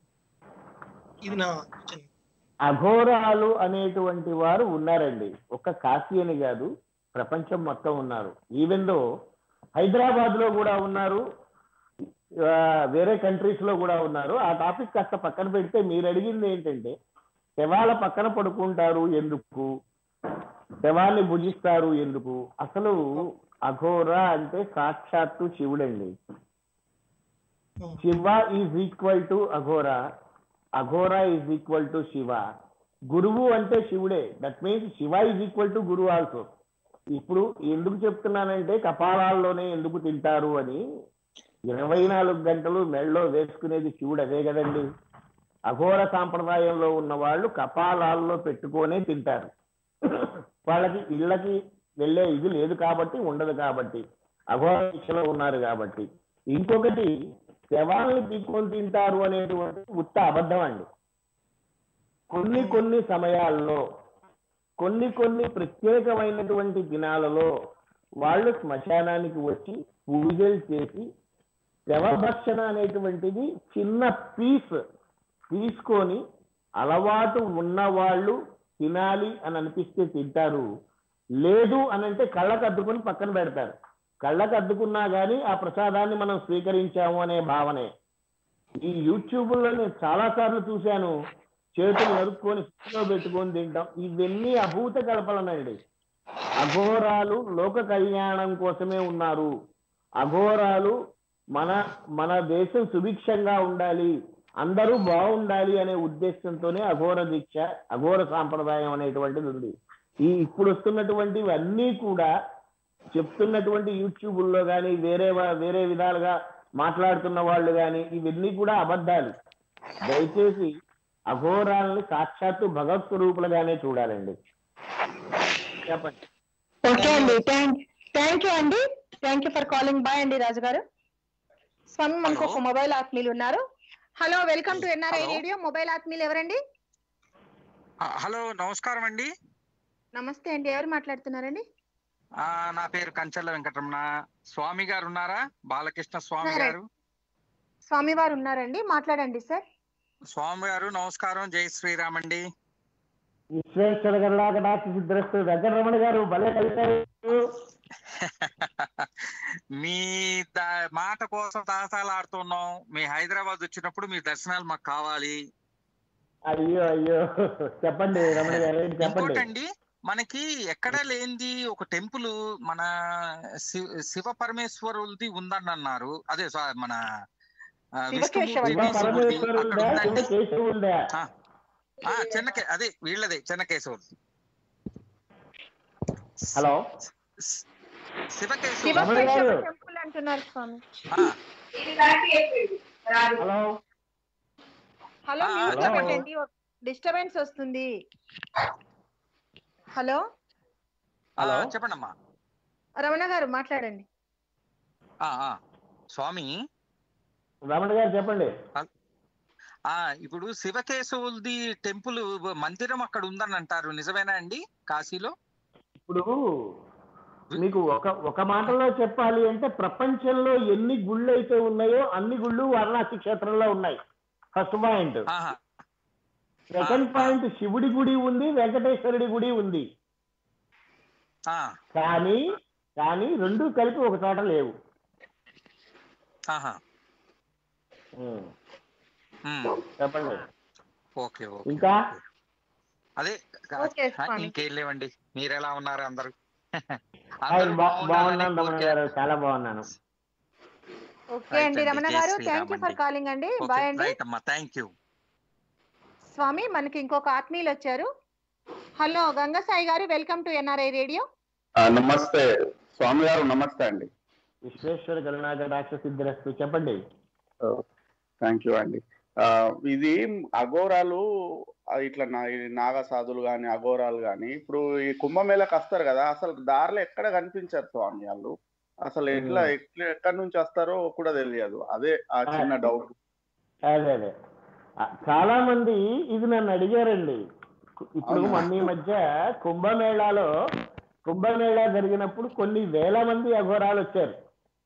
ఇది నా క్వశ్చన్ అఘోరాలు అనేటువంటి వారు ఉన్నారండి ఒక్క కాశీ అని కాదు ప్రపంచం మొత్తం ఉన్నారు ఈవెన్ దో హైదరాబాద్ లో కూడా ఉన్నారు ఆ, వేరే కంట్రీస్ లో కూడా ఉన్నారు ఆ టాపిక్ కాస్త పక్కన పెడితే మీరు అడిగింది ఏంటంటే శవాల పక్కన పడుకుంటారు ఎందుకు శవాన్ని భుజిస్తారు ఎందుకు అసలు అఘోర అంటే సాక్షాత్తు శివుడండి Shiva is equal to Aghora Aghora is equal to Shiva గురువు అంటే శివుడే that means Shiva is equal to guruvu also ఇప్పుడు ఎందుకు చెప్తున్నానంటే కపాలాల్లోనే ఎందుకు తింటారు అని ఇరవై నాలుగు గంటలు మెళ్ళలో వేసుకునేది శివుడు అదే కదండి అఘోర సాంప్రదాయంలో ఉన్న వాళ్ళు కపాలాల్లో పెట్టుకొనే తింటారు వాళ్ళకి ఇళ్ళకి వెళ్ళే ఇది లేదు కాబట్టి ఉండదు కాబట్టి అఘోర శిక్షలో ఉన్నారు కాబట్టి ఇంకొకటి శవాలను తీసుకొని తింటారు అనేటువంటి ఉత్త అబద్ధం అండి కొన్ని కొన్ని సమయాల్లో కొన్ని కొన్ని ప్రత్యేకమైనటువంటి దినాలలో వాళ్ళు శ్మశానానికి వచ్చి పూజలు చేసి శవభక్షణ అనేటువంటిది చిన్న పీస్ తీసుకొని అలవాటు ఉన్నవాళ్ళు తినాలి అని అనిపిస్తే తింటారు లేదు అని అంటే కళ్ళకు అద్దుకొని పక్కన పెడతారు కళ్ళకు అద్దుకున్నా గానీ ఆ ప్రసాదాన్ని మనం స్వీకరించాము అనే భావనే ఈ యూట్యూబ్ లో నేను చాలా సార్లు చూశాను చేతులు నరుక్కొని ఫ్రిడ్జ్లో పెట్టుకొని తింటాం ఇవన్నీ అభూత కల్పనలండి అఘోరాలు లోక కళ్యాణం కోసమే ఉన్నారు అఘోరాలు మన మన దేశం సుభిక్షంగా ఉండాలి అందరూ బాగుండాలి అనే ఉద్దేశంతోనే అఘోర దీక్ష అఘోర సాంప్రదాయం అనేటువంటిది ఉంది ఈ ఇప్పుడు వస్తున్నటువంటివి అన్నీ కూడా చెప్తున్నటువంటి యూట్యూబుల్లో కానీ వేరే వా- వేరే విధాలుగా మాట్లాడుతున్న వాళ్ళు కానీ ఇవన్నీ కూడా అబద్ధాలు దయచేసి అఘోరాలని సాక్షాత్తు భగవత్ స్వరూపులుగానే చూడాలండి చెప్పండి ఓకే అండి థ్యాంక్ థ్యాంక్ యూ అండి thank you for calling bye అండి రాజు గారు స్వామి మనకు ఒక Hello. మొబైల్ ఆత్మీయులు ఉన్నారు hello welcome to NRI Hello. Radio mobile ఆత్మీయులు ఎవరండి ఆ, హలో నమస్కారం అండి నమస్తే అండి ఎవరు మాట్లాడుతున్నారండి ఆ, నా పేరు కంచర్ల వెంకటరమణ స్వామి గారు ఉన్నారా బాలకృష్ణ స్వామి ఉన్నారా? గారు స్వామి వారు ఉన్నారండి మాట్లాడండి సార్ స్వామి గారు నమస్కారం జై శ్రీరామ్ అండి విశ్వేశ్వర గల్లాక డాక్టర్ సిద్ధరస్తు వెంకటరమణ గారు భలే కలిశారు మీ ద- మాట కోసం తాసాలాడుతున్నాం మీ హైదరాబాద్ వచ్చినప్పుడు మీ దర్శనాలు మాకు కావాలి అయ్యో అయ్యో చెప్పండి రమణ గారు ఏంటి చెప్పండి ఇంకోటండి మనకి ఎక్కడ లేనిది ఒక టెంపుల్ మన శి- శివ పరమేశ్వరులది ఉందని అన్నారు అదే స్వా- మన ఆ, శివకేశవులు. విష్ణుమూర్తి శివ విష్ణుమూర్తి అక్కడ పరమేశ్వరుడా ఉందండి శివ కేశవుడా ఆ చిన్నకే అదే వీళ్ళదే చిన్నకేశవులు హలో శివకేశవులు రమణ గారు. టెంపుల్ అంటున్నారు స్వామి ఆ, హలో హలో ఆ, మ్యూట్ లో హలో. పెట్టండి డిస్టర్బెన్స్ వస్తుంది హలో ఆ, హలో. చెప్పండి అమ్మా రమణ గారు మాట్లాడండి ఆ, ఆ. స్వామి రమణ గారు చెప్పండి ఆ ఇప్పుడు శివకేశవులది టెంపుల్ మందిరం అక్కడ ఉందని అంటారు నిజమేనా అండి కాశీలో ఇప్పుడు మీకు ఒక ఒక మాటలో చెప్పాలి అంటే ప్రపంచంలో ఎన్ని గుళ్ళు అయితే ఉన్నాయో అన్ని గుళ్ళు వారణాసి క్షేత్రంలో ఉన్నాయి ఫస్ట్ పాయింట్ ఆహా సెకండ్ ఆ. పాయింట్ శివుడి గుడి ఉంది వెంకటేశ్వరుడి గుడి ఉంది ఆ, కానీ కానీ రెండు కలిపి ఒక చోట లేవు ఆహా ఉమ్, ఉమ్, చెప్పండి ఓకే ఓకే ఇంకా అదే ఓకే, స్వామి. ఇంకేం లేవండి మీరెలా ఉన్నారు అందరూ హాయ్, అందరూ బా- బాగున్నారని బాగున్నాను రమణ కోరిక. గారు చాలా బాగున్నాను ఓకే Right అండి అండి. రమణ జై గారు శ్రీరామ్ థ్యాంక్ యూ ఫర్ అండి. కాలింగ్ అండి ఓకే, బాయ్ అండి రైట్ అమ్మా థ్యాంక్ యూ స్వామి మనకి ఇంకొక ఆత్మీయులు వచ్చారు హలో గంగసాయి గారు వెల్కమ్ టు ఎన్ఆర్ఐ రేడియో ఆ, నమస్తే స్వామి గారు నమస్తే అండి విశ్వేశ్వర కరుణాకర రాక్ష సిద్ధిరస్తు చెప్పండి థ్యాంక్ యూ అండి ఆ, ఇది అఘోరాలు ఆ, ఇట్లా నా ఈ నాగ సాధులు కానీ అఘోరాలు కానీ ఇప్పుడు ఈ కుంభమేళకు వస్తారు కదా అసలు దారిలో ఎక్కడ కనిపించారు స్వామి వాళ్ళు అసలు ఎట్లా Hmm. ఎట్లా ఎక్కడి నుంచి వస్తారో కూడా తెలియదు అదే ఆ చిన్న డౌట్ అదే అదే ఆ, చాలా మంది ఇది నన్ను అడిగారండి ఇప్పుడు అవునా? మొన్న ఈ మధ్య కుంభమేళాలో కుంభమేళా జరిగినప్పుడు కొన్ని వేల మంది అఘోరాలు వచ్చారు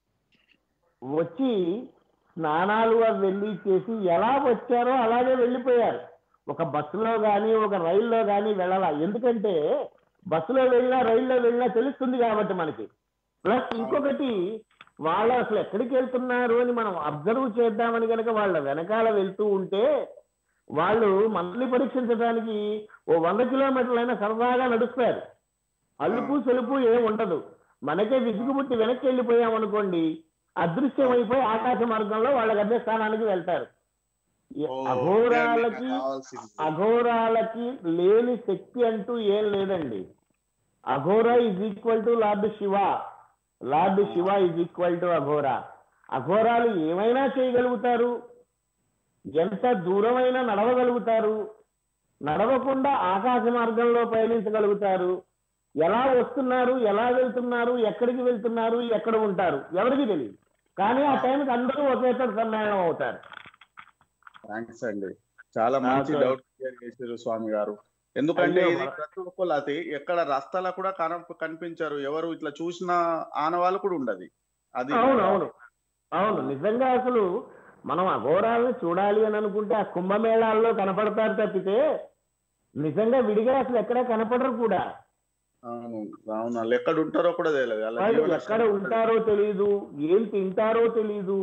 వచ్చి స్నానాలు అవి వెళ్ళి చేసి ఎలా వచ్చారో అలాగే వెళ్ళిపోయారు ఒక బస్సులో కానీ ఒక రైల్లో కానీ వెళ్ళాల ఎందుకంటే బస్సులో వెళ్ళినా రైల్లో వెళ్ళినా తెలుస్తుంది కాబట్టి మనకి ప్లస్ ఇంకొకటి వాళ్ళు అసలు ఎక్కడికి వెళ్తున్నారు అని మనం అబ్జర్వ్ చేద్దామని కనుక వాళ్ళ వెనకాల వెళ్తూ ఉంటే వాళ్ళు మనల్ని పరీక్షించడానికి ఓ వంద కిలోమీటర్లైనా సరదాగా నడుస్తారు అలుపు సొలుపు ఏం ఉండదు మనకే విసుగుబుట్టి వెనక్కి వెళ్ళిపోయాం అనుకోండి అదృశ్యమైపోయి ఆకాశ మార్గంలో వాళ్ళ గమ్యస్థానానికి వెళ్తారు ఈ ఓ, అఘోరాలకి ఇదే నాకు కావాల్సింది. అఘోరాలకి లేని శక్తి అంటూ ఏం లేదండి Aghora is equal to lord Shiva lord Shiva is equal to Aghora అఘోరాలు ఏమైనా చేయగలుగుతారు ఎంత దూరమైనా నడవగలుగుతారు నడవకుండా ఆకాశ మార్గంలో పయనించగలుగుతారు ఎలా వస్తున్నారు ఎలా వెళ్తున్నారు ఎక్కడికి వెళ్తున్నారు ఎక్కడ ఉంటారు ఎవరికి తెలియదు కానీ ఆ టైంకి అందరూ ఒకే చోట సమ్మేళనం అవుతారు థ్యాంక్స్ అండి చాలా మంచి నాకు- డౌట్ క్లియర్ చేశారు స్వామి గారు ఎందుకంటే అయ్యో, ఇది మన- ప్రతి ఒక్కరు అది ఎక్కడ రస్తాల కూడా కన కనిపించారు ఎవరు ఇట్లా చూసిన ఆనవాళ్ళు కూడా ఉండదు అది అవును అవును అవును నిజంగా అసలు మనం అఘోరాలను చూడాలి అని అనుకుంటే ఆ కుంభమేళాల్లో కనపడతారు తప్పితే నిజంగా విడిగా అసలు ఎక్కడ కనపడరు కూడా అవును అవును వాళ్ళు ఎక్కడ ఉంటారో కూడా తెలియదు వాళ్ళ వాళ్ళు జీవన ఎక్కడ శైలి ఉంటారో తెలియదు ఏం తింటారో తెలియదు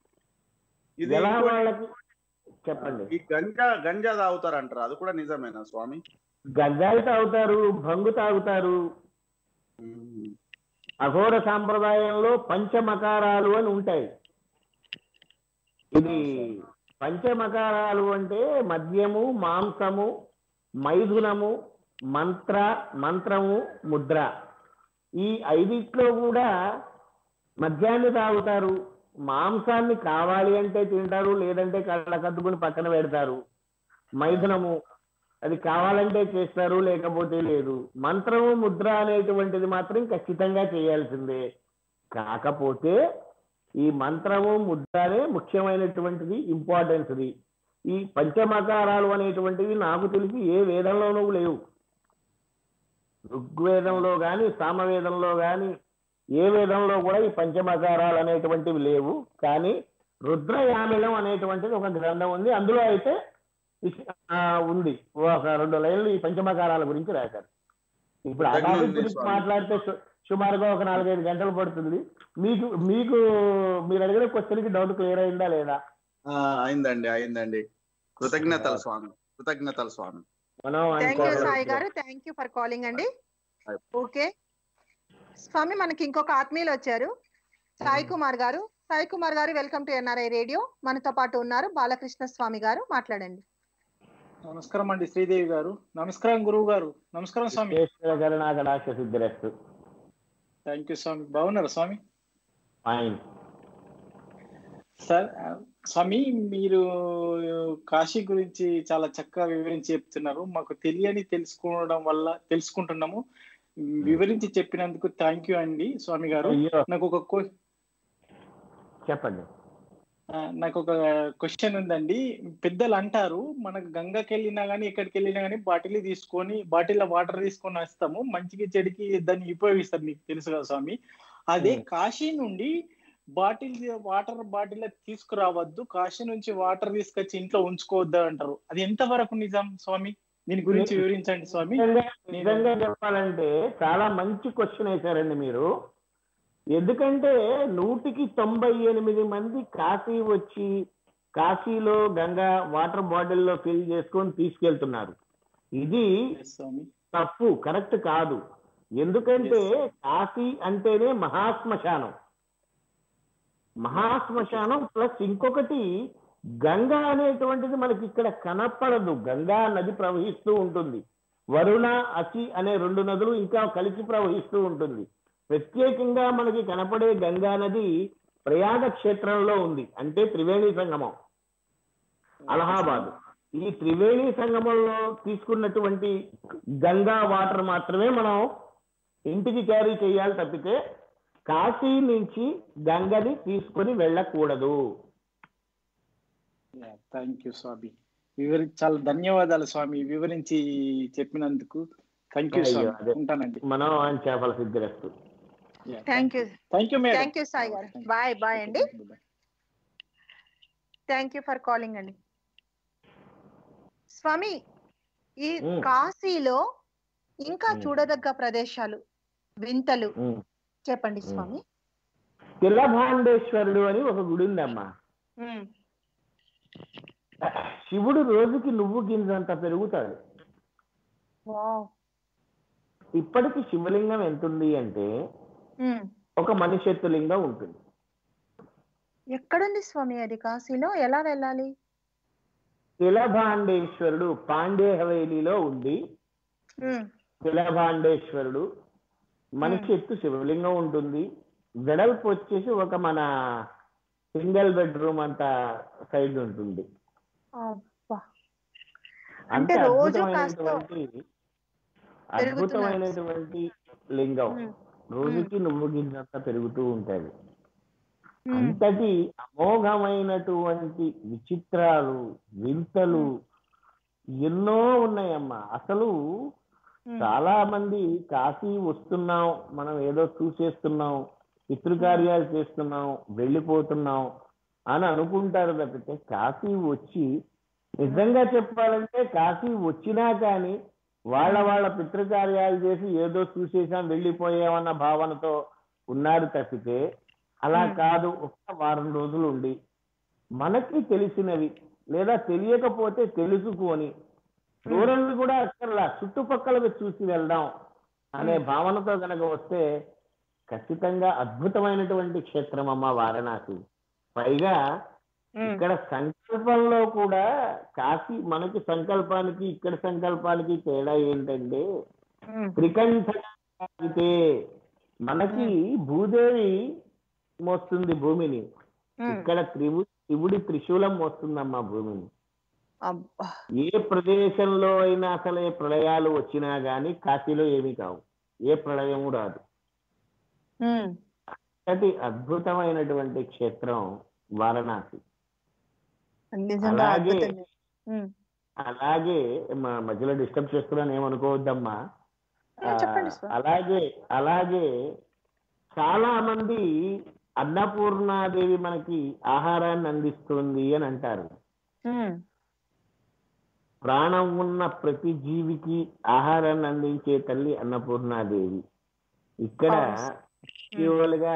ఇది ఎలా ఇంకోటి- వాళ్ళకి చెప్పండి ఈ గంజా గంజా తాగుతారు అంటారు అది కూడా నిజమేనా స్వామి గంజాయి తాగుతారు భంగు తాగుతారు ఉమ్. అఘోర సాంప్రదాయంలో పంచమకారాలు అని ఉంటాయి ఇది పంచమకారాలు అంటే మద్యము మాంసము మైథునము మంత్ర మంత్రము ముద్ర ఈ ఐదిట్లో కూడా మద్యాన్ని తాగుతారు మాంసాన్ని కావాలి అంటే తింటారు లేదంటే కళ్ళ కద్దుకుని పక్కన పెడతారు మైథునము అది కావాలంటే చేస్తారు లేకపోతే లేదు మంత్రము ముద్ర అనేటువంటిది మాత్రం ఖచ్చితంగా చేయాల్సిందే కాకపోతే ఈ మంత్రము ముద్రనే ముఖ్యమైనటువంటిది ఇంపార్టెన్స్ది ఈ పంచమకారాలు అనేటువంటివి నాకు తెలిసి ఏ వేదంలోనూ లేవు ఋగ్వేదంలో గాని సామవేదంలో గాని ఏ వేదంలో కూడా ఈ పంచమకారాలు అనేటువంటివి లేవు కానీ రుద్రయామిళం అనేటువంటిది ఒక గ్రంథం ఉంది అందులో అయితే ఇస్- ఆ, ఉంది ఒక రెండు లైన్లు ఈ పంచమకారాల గురించి రాశారు ఇప్పుడు ఆ దగ్గర టాపిక్ ఉంది గురించి స్వామి. మాట్లాడితే సు- సుమారుగా ఒక నాలుగైదు గంటలు పడుతుంది మీకు మీకు మీరు అడిగిన క్వశ్చన్ కి డౌట్ క్లియర్ అయిందా లేదా ఆ, అయిందండి అయిందండి కృతజ్ఞతలు స్వామి కృతజ్ఞతలు స్వామి మనం థ్యాంక్ యూ అనుకోవాలి. సాయి గారు థ్యాంక్ యూ ఫర్ కాలింగ్ అండి Hi. ఓకే స్వామి మనకి ఇంకొక ఆత్మీయులు వచ్చారు సాయి కుమార్ గారు సాయి కుమార్ గారు వెల్కమ్ టు ఎన్ఆర్ఐ రేడియో మనతో పాటు ఉన్నారు బాలకృష్ణ స్వామి గారు మాట్లాడండి నమస్కారం అండి శ్రీదేవి గారు నమస్కారం గురువు గారు నమస్కారం స్వామి విశ్వేశ్వర కరుణాకటాక్ష సిద్ధిరస్తు థ్యాంక్ యూ స్వామి బాగున్నారా స్వామి ఫైన్ సార్ స్వామి మీరు కాశీ గురించి చాలా చక్కగా వివరించి చెప్తున్నారు మాకు తెలియని తెలుసుకోవడం వల్ల తెలుసుకుంటున్నాము వివరించి చెప్పినందుకు థ్యాంక్ యూ అండి స్వామి గారు అయ్యో నాకు ఒక క్వ- చెప్పండి ఆ, నాకు ఒక క్వశ్చన్ ఉందండి పెద్దలు అంటారు మనకు గంగకి వెళ్ళినా కానీ ఎక్కడికి వెళ్ళినా కానీ బాటిల్ తీసుకొని బాటిల్ వాటర్ తీసుకొని వస్తాము మంచికి చెడికి దాన్ని ఉపయోగిస్తారు మీకు తెలుసు కదా స్వామి అదే Hmm. కాశీ నుండి బాటిల్ వాటర్ బాటిల్ తీసుకురావద్దు కాశీ నుంచి వాటర్ తీసుకొచ్చి ఇంట్లో ఉంచుకోవద్దు అంటారు అది ఎంత వరకు నిజం స్వామి దీని గురించి వివరించండి స్వామి నిజంగా నిజంగా చెప్పాలంటే చాలా మంచి క్వశ్చన్ వేశారండి మీరు ఎందుకంటే నూటికి తొంభై ఎనిమిది మంది కాశీ వచ్చి కాశీలో గంగా వాటర్ బాటిల్లో ఫిల్ చేసుకొని తీసుకెళ్తున్నారు ఇది Yes, స్వామి తప్పు కరెక్ట్ కాదు ఎందుకంటే కాశీ అంటేనే మహాశ్మశానం మహాశ్మశానం ప్లస్ ఇంకొకటి గంగా అనేటువంటిది మనకి ఇక్కడ కనపడదు గంగా నది ప్రవహిస్తూ ఉంటుంది వరుణ అసి అనే రెండు నదులు ఇంకా కలిసి ప్రవహిస్తూ ఉంటుంది ప్రత్యేకంగా మనకి కనపడే గంగా నది ప్రయాగ క్షేత్రంలో ఉంది అంటే త్రివేణి సంగమం అలహాబాద్ ఈ త్రివేణి సంగమంలో తీసుకున్నటువంటి గంగా వాటర్ మాత్రమే మనం ఇంటికి క్యారీ చేయాలి తప్పితే కాశీ నుంచి గంగని తీసుకొని వెళ్ళకూడదు థ్యాంక్ యూ స్వామి వివరి చాలా ధన్యవాదాలు స్వామి వివరించి చెప్పినందుకు థ్యాంక్ యూ అయ్యో, స్వామి అదే. ఉంటానండి మనం అని చేపల సిద్ధిరస్తు thank you thank you madam thank you Sai గారు బాయ్ బాయ్ అండి థ్యాంక్ యూ ఫర్ కాలింగ్ అండి స్వామి ఈ Mm. కాశీలో ఇంకా Mm. చూడదగ్గ ప్రదేశాలు వింతలు ఉమ్. చెప్పండి స్వామి తిలభాండేశ్వరుడు అని ఒక గుడి ఉందమ్మా ఉమ్. శివుడు రోజుకి నువ్వు గింజంత పెరుగుతాడు వావ్. ఇప్పటికి శివలింగం ఎంత ఉంది అంటే ఉమ్. ఒక మనిషి ఎత్తు లింగం ఉంటుంది ఎక్కడుంది స్వామి అది కాశీలో ఎలా వెళ్ళాలి తిలభాండేశ్వరుడు పాండే హవేలీలో ఉంది ఉమ్. తిలభాండేశ్వరుడు మనిషి ఎత్తు శివలింగం ఉంటుంది వెడల్పు వచ్చేసి ఒక మన సింగిల్ బెడ్రూమ్ అంత సైజ్ ఉంటుంది అబ్బా అంటే అంటే రోజు కాస్త అద్భుతమైనటువంటి పెరుగుతున్నారు. అద్భుతమైనటువంటి లింగం ఉమ్. రోజుకి నువ్వు గింజంత పెరుగుతూ ఉంటది ఉమ్. అంతటి అమోఘమైనటువంటి విచిత్రాలు వింతలు ఎన్నో ఉన్నాయమ్మా అసలు ఉమ్. చాలా మంది కాశీ వస్తున్నాం మనం ఏదో చూసేస్తున్నాం పితృకార్యాలు చేస్తున్నాం వెళ్ళిపోతున్నాం అని అనుకుంటారు తప్పితే కాశీ వచ్చి నిజంగా చెప్పాలంటే కాశీ వచ్చినా కానీ వాళ్ళ వాళ్ళ పితృకార్యాలు చేసి ఏదో చూసేసాం వెళ్ళిపోయామన్న భావనతో ఉన్నారు తప్పితే అలా Hmm. కాదు ఒక్క వారం రోజులు ఉండి మనకి తెలిసినవి లేదా తెలియకపోతే తెలుసుకొని దూరం కూడా అక్కర్లా చుట్టుపక్కలవి చూసి వెళ్దాం అనే భావనతో కనుక వస్తే ఖచ్చితంగా అద్భుతమైనటువంటి క్షేత్రం అమ్మ వారణాసి పైగా ఉమ్. ఇక్కడ సంకల్పంలో కూడా కాశీ మనకి సంకల్పానికి ఇక్కడ సంకల్పానికి తేడా ఏంటంటే ఉమ్. త్రికంఠే మనకి భూదేవి మోస్తుంది భూమిని ఉమ్. ఇక్కడ త్రివు శివుడి త్రిశూలం మోస్తుందమ్మా భూమిని అబ్బా ఏ ప్రదేశంలో అయినా అసలే ప్రళయాలు వచ్చినా గానీ కాశీలో ఏమీ కావు ఏ ప్రళయము రాదు ఉమ్. అతి అద్భుతమైనటువంటి క్షేత్రం వారణాసి నిజంగా అలాగే అద్భుతంగా ఉమ్. అలాగే మా మధ్యలో డిస్టర్బ్ చేస్తున్నాను ఏమనుకోవద్దమ్మా ఆ, చెప్పండి ఆ, స్వామి. అలాగే అలాగే చాలా మంది అన్నపూర్ణాదేవి మనకి ఆహారాన్ని అందిస్తుంది అని అంటారు ఉమ్. ప్రాణం ఉన్న ప్రతి జీవికి ఆహారాన్ని అందించే తల్లి అన్నపూర్ణాదేవి ఇక్కడ కేవలుగా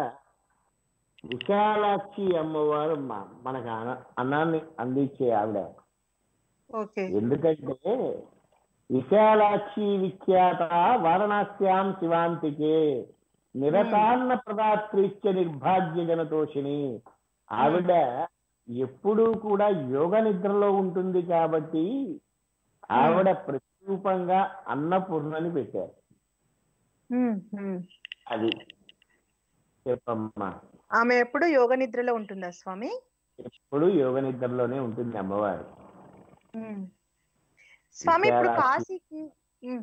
విశాలాక్షి అమ్మవారు మ- మనకు అన్న- అన్నాన్ని అందించే ఆవిడ ఓకే ఎందుకంటే విశాలాక్షి విఖ్యాత వారణాస్యాం శివాంతికే నిరతాన్న ప్రదాత్రీచ్చ నిర్భాగ్య జనతోషిని ఆవిడ ఎప్పుడూ కూడా యోగ నిద్రలో ఉంటుంది కాబట్టి ఆవిడ ప్రతిరూపంగా అన్నపూర్ణని పెట్టారు ఉమ్. ఉమ్. అది చెప్పమ్మా ఆమె ఎప్పుడు యోగ నిద్రలో ఉంటుందా స్వామి ఎప్పుడు యోగ నిద్రలోనే ఉంటుంది అమ్మవారు ఉమ్. స్వామి ఇప్పుడు విద్యారాశి. కాశీకి ఉమ్.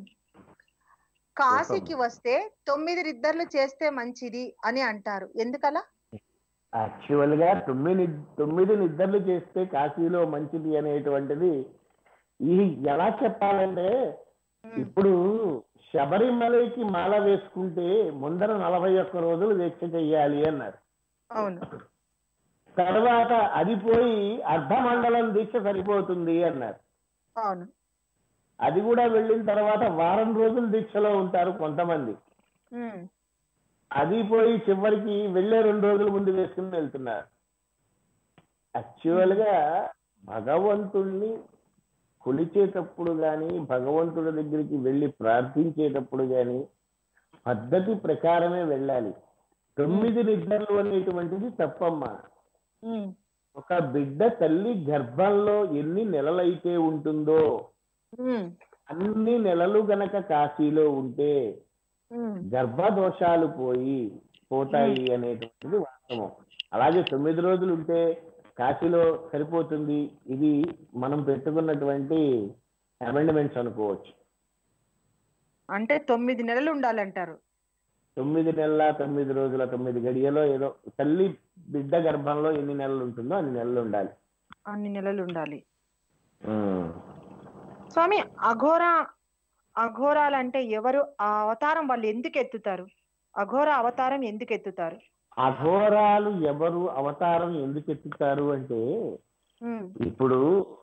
కాశీకి వస్తే తొమ్మిది నిద్రలు చేస్తే మంచిది అని అంటారు ఎందుకలా యాక్చువల్ గా తొమ్మిది తొమ్మిది నిద్రలు చేస్తే కాశీలో మంచిది అనేటువంటిది ఇది ఎలా చెప్పాలంటే ఉమ్. ఇప్పుడు శబరిమలకి మాల వేసుకుంటే ముందర నలభై ఒక్క రోజులు దీక్ష చెయ్యాలి అన్నారు అవును తర్వాత అది పోయి అర్ధమండలం దీక్ష సరిపోతుంది అన్నారు అవును అది కూడా వెళ్ళిన తర్వాత వారం రోజులు దీక్షలో ఉంటారు కొంతమంది ఉమ్. అది పోయి చివరికి వెళ్ళే రెండు రోజుల ముందు వేసుకుని వెళ్తున్నారు యాక్చువల్ గా భగవంతుణ్ణి కొలిచేటప్పుడు గాని భగవంతుడి దగ్గరికి వెళ్ళి ప్రార్థించేటప్పుడు గాని పద్ధతి ప్రకారమే వెళ్ళాలి తొమ్మిది నిద్రలు అనేటువంటిది తప్పమ్మా ఉమ్. ఒక బిడ్డ తల్లి గర్భంలో ఎన్ని నెలలైతే ఉంటుందో ఉమ్. అన్ని నెలలు గనక కాశీలో ఉంటే ఉమ్. గర్భదోషాలు పోయి పోతాయి అనేటువంటిది వాస్తవం అలాగే తొమ్మిది రోజులు ఉంటే కాశీలో సరిపోతుంది ఇది మనం పెట్టుకున్నటువంటి అమెండ్మెంట్స్ అనుకోవచ్చు అంటే తొమ్మిది నెలలు ఉండాలంటారు తొమ్మిది నెలల తొమ్మిది రోజుల తొమ్మిది గడియలో ఏదో తల్లి బిడ్డ గర్భంలో ఎన్ని నెలలు ఉంటుందో అన్ని నెలలు ఉండాలి అన్ని నెలలు ఉండాలి ఉమ్. స్వామి అఘోర అఘోరాలంటే ఎవరు ఆ అవతారం వాళ్ళు ఎందుకు ఎత్తుతారు అఘోర అవతారం ఎందుకు ఎత్తుతారు అఘోరాలు ఎవరు అవతారం ఎందుకు ఎత్తుతారు అంటే ఉమ్. ఇప్పుడు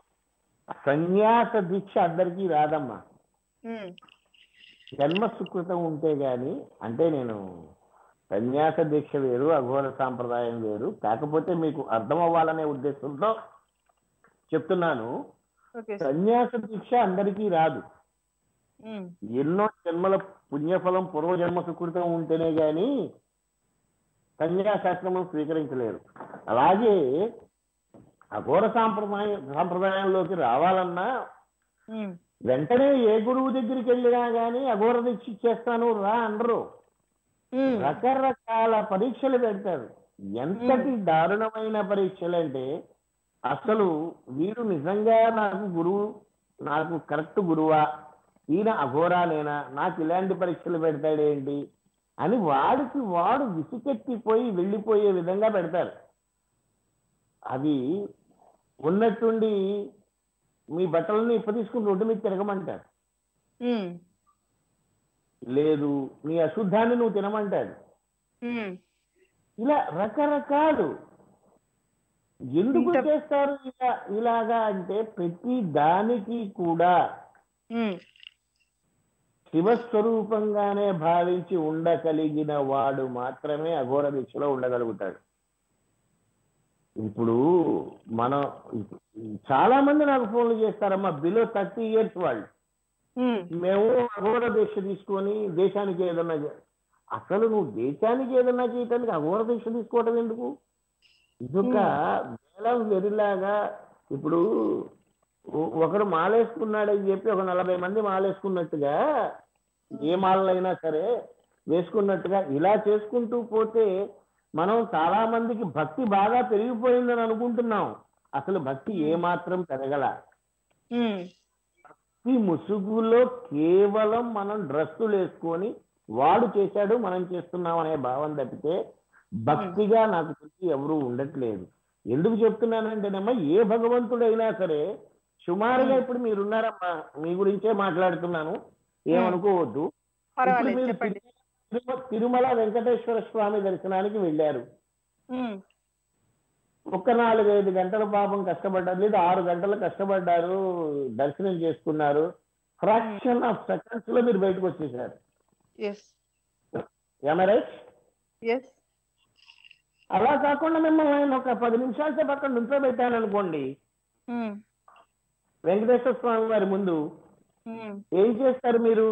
సన్యాస దీక్ష అందరికీ రాదమ్మా ఉమ్. జన్మ సుకృతం ఉంటే గాని అంటే నేను సన్యాస దీక్ష వేరు అఘోర సాంప్రదాయం వేరు కాకపోతే మీకు అర్థం అవ్వాలనే ఉద్దేశంతో చెప్తున్నాను ఓకే సార్. సన్యాస దీక్ష అందరికీ రాదు ఉమ్. ఎన్నో జన్మల పుణ్యఫలం పూర్వజన్మ సుకృతం ఉంటేనే గాని సన్యాసాశ్రమం స్వీకరించలేరు అలాగే అఘోర సాంప్రదాయం సాంప్రదాయంలోకి రావాలన్నా ఉమ్. వెంటనే ఏ గురువు దగ్గరికి వెళ్ళినా గానీ అఘోర దీక్ష ఇచ్చేస్తాను రా అనరు ఉమ్. రకరకాల పరీక్షలు పెడతారు ఎంతటి దారుణమైన పరీక్షలు అంటే అసలు వీడు నిజంగా నాకు గురువు నాకు కరెక్ట్ గురువా ఈయన అఘోరానేనా నాకు ఇలాంటి పరీక్షలు పెడతాడేంటి అని వాడికి వాడు విసుకెత్తిపోయి వెళ్ళిపోయే విధంగా పెడతారు అవి ఉన్నట్టుండి మీ బట్టలని ఇప్ప తీసుకుని రోడ్డు మీద తిరగమంటారు ఉమ్. లేదు నీ అశుద్ధాన్ని నువ్వు తినమంటాడు ఉమ్. ఇలా రకరకాలు ఎందుకు ఇంత- చేస్తారు ఇలా ఇలాగా అంటే ప్రతి దానికి కూడా ఉమ్. శివస్వరూపంగానే భావించి ఉండగలిగిన వాడు మాత్రమే అఘోర దీక్షలో ఉండగలుగుతాడు ఇప్పుడు మనం చాలా మంది నాకు ఫోన్లు చేస్తారమ్మా బిలో థర్టీ ఇయర్స్ వాళ్ళు ఉమ్. మేము అఘోర దీక్ష తీసుకొని దేశానికి ఏదన్నా చే- అసలు నువ్వు దేశానికి ఏదన్నా చేయటానికి అఘోర దీక్ష తీసుకోవటం ఎందుకు ఇదొక వేలం వెరిలాగా ఇప్పుడు ఒ- ఒకడు మాలేసుకున్నాడని చెప్పి ఒక నలభై మంది మాలేసుకున్నట్టుగా ఏ మాలైనా సరే వేసుకున్నట్టుగా ఇలా చేసుకుంటూ పోతే మనం చాలా మందికి భక్తి బాగా పెరిగిపోయిందని అనుకుంటున్నాం అసలు భక్తి ఏ మాత్రం పెరగల ఉమ్. ఈ ముసుగులో కేవలం మనం డ్రెస్సులు వేసుకొని వాడు చేశాడు మనం చేస్తున్నాం అనే భావం తప్పితే భక్తిగా నాకు తెలిసి ఎవరు ఉండట్లేదు ఎందుకు చెప్తున్నానంటేనమ్మా ఏ భగవంతుడైనా సరే సుమారుగా ఇప్పుడు మీరున్నారమ్మా మీ గురించే మాట్లాడుతున్నాను ఏమనుకోవద్దు ఇప్పుడు పర్వాలేదు మీరు చెప్పండి తిరుమ- తిరుమల వెంకటేశ్వర స్వామి దర్శనానికి వెళ్ళారు ఉమ్. ఒక్క నాలుగైదు గంటల పాపం కష్టపడ్డారు లేదా ఆరు గంటలు కష్టపడ్డారు దర్శనం చేసుకున్నారు ఫ్రాక్షన్ ఆఫ్ సెకండ్స్ లో మీరు బయటకు వచ్చేసారు ఎస్ రైట్ ఎస్ అలా కాకుండా మిమ్మల్ని నేను ఒక పది నిమిషాల సేపు అక్కడ నుంచోబెట్టాను అనుకోండి ఉమ్. వెంకటేశ్వర స్వామి వారి ముందు ఉమ్. ఏం చేస్తారు మీరు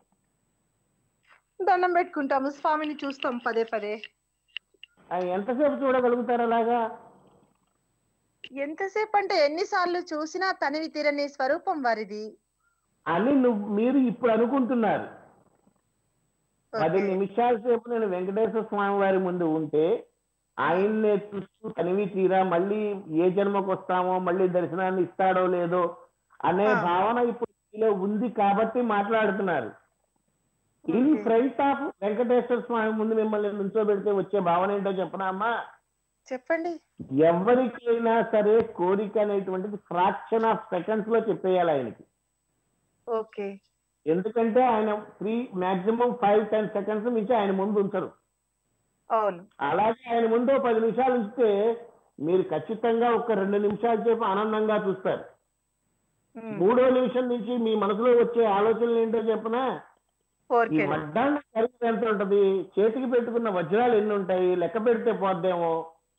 దండం పెట్టుకుంటాము స్వామిని చూస్తాం పదే పదే ఆ ఎంతసేపు చూడగలుగుతారు అలాగా ఎంతసేపు అంటే ఎన్నిసార్లు చూసినా తనివి తీరని స్వరూపం వారిది అని నువ్వు మీరు ఇప్పుడు అనుకుంటున్నారు పది ఓకే. నిమిషాల సేపు నేను వెంకటేశ్వర స్వామి వారి ముందు ఉంటే ఆయన్నే చూస్తూ తనివి తీరా మళ్ళీ ఏ జన్మకు వస్తామో మళ్ళీ దర్శనాన్ని ఇస్తాడో లేదో అనే ఆ. భావన ఇప్పుడు మీలో ఉంది కాబట్టి మాట్లాడుతున్నారు in Okay. Front of Venkateswara స్వామి ముందు మిమ్మల్ని నుంచోబెడితే వచ్చే భావన ఏంటో చెప్పనా అమ్మా చెప్పండి ఎవరికైనా సరే కోరిక అనేటువంటిది ఫ్రాక్షన్ ఆఫ్ సెకండ్స్ లో చెప్పేయాలి ఆయనకి ఓకే ఎందుకంటే ఆయన three maximum five ten seconds నుంచి ఆయన ముందు ఉంచరు అవును అలాగే ఆయన ముందు ఓ పది నిమిషాలు ఉంచితే మీరు ఖచ్చితంగా ఒక రెండు నిమిషాల సేపు ఆనందంగా చూస్తారు ఉమ్. మూడో నిమిషం నుంచి మీ మనసులో వచ్చే ఆలోచనలు ఏంటో చెప్పనా ఈ కోరికలు వడ్డాన్న ఖరీదు ఎంత ఉంటది చేతికి పెట్టుకున్న వజ్రాలు ఎన్ని ఉంటాయి లెక్క పెడితే పోద్దేమో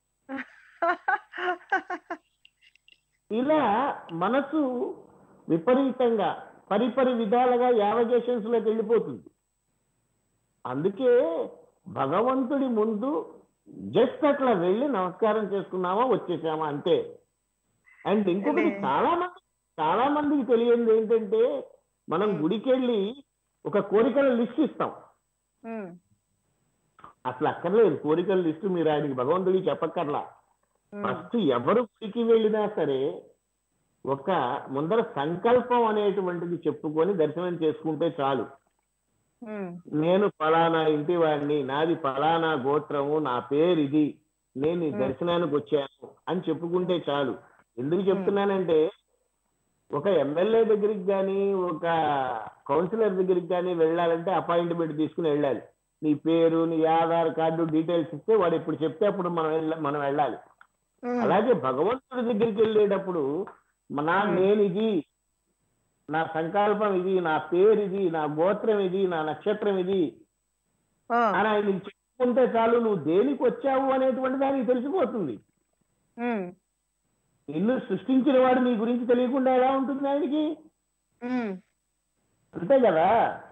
ఇలా మనసు విపరీతంగా పరిపరి విధాలుగా యావగేషన్స్ లోకి వెళ్ళిపోతుంది అందుకే భగవంతుడి ముందు జస్ట్ అట్లా వెళ్ళి నమస్కారం చేసుకున్నామా వచ్చేసామా అంతే అండ్ ఇంకొకటి అదే. చాలా మంది చాలా మందికి తెలియంది ఏంటంటే మనం గుడికి వెళ్ళి ఒక కోరికల లిస్ట్ ఇస్తాం ఉమ్. అసలు అక్కర్లేదు కోరికల లిస్టు మీరు ఆయనకి భగవంతుడికి చెప్పక్కర్లా ఉమ్. ఫస్ట్ ఎవరు గుడికి వెళ్ళినా సరే ఒక ముందర సంకల్పం అనేటువంటిది చెప్పుకొని దర్శనం చేసుకుంటే చాలు ఉమ్. నేను ఫలానా ఇంటి వాడిని నాది ఫలానా గోత్రము నా పేరు ఇది నేను ఈ మ్. దర్శనానికి వచ్చాను అని చెప్పుకుంటే చాలు ఎందుకు చెప్తున్నానంటే ఒక ఎమ్మెల్యే దగ్గరికి కానీ ఒక కౌన్సిలర్ దగ్గరికి కానీ వెళ్ళాలంటే అపాయింట్మెంట్ తీసుకుని వెళ్ళాలి నీ పేరు నీ ఆధార్ కార్డు డీటెయిల్స్ ఇస్తే వాడు ఎప్పుడు చెప్తే అప్పుడు మనం వెళ్ళ- మనం వెళ్ళాలి ఉమ్. అలాగే భగవంతుడి దగ్గరికి వెళ్ళేటప్పుడు నా మ్. నేను ఇది నా సంకల్పం ఇది నా పేరు ఇది నా గోత్రం ఇది నా నక్షత్రం ఇది ఆ. అని ఆయన చెప్పుకుంటే చాలు నువ్వు దేనికి వచ్చావు అనేటువంటి దానికి తెలిసిపోతుంది ఉమ్. నిన్ను సృష్టించిన వాడు నీ గురించి తెలియకుండా ఎలా ఉంటుంది ఆయనకి ఉమ్. అంతే కదా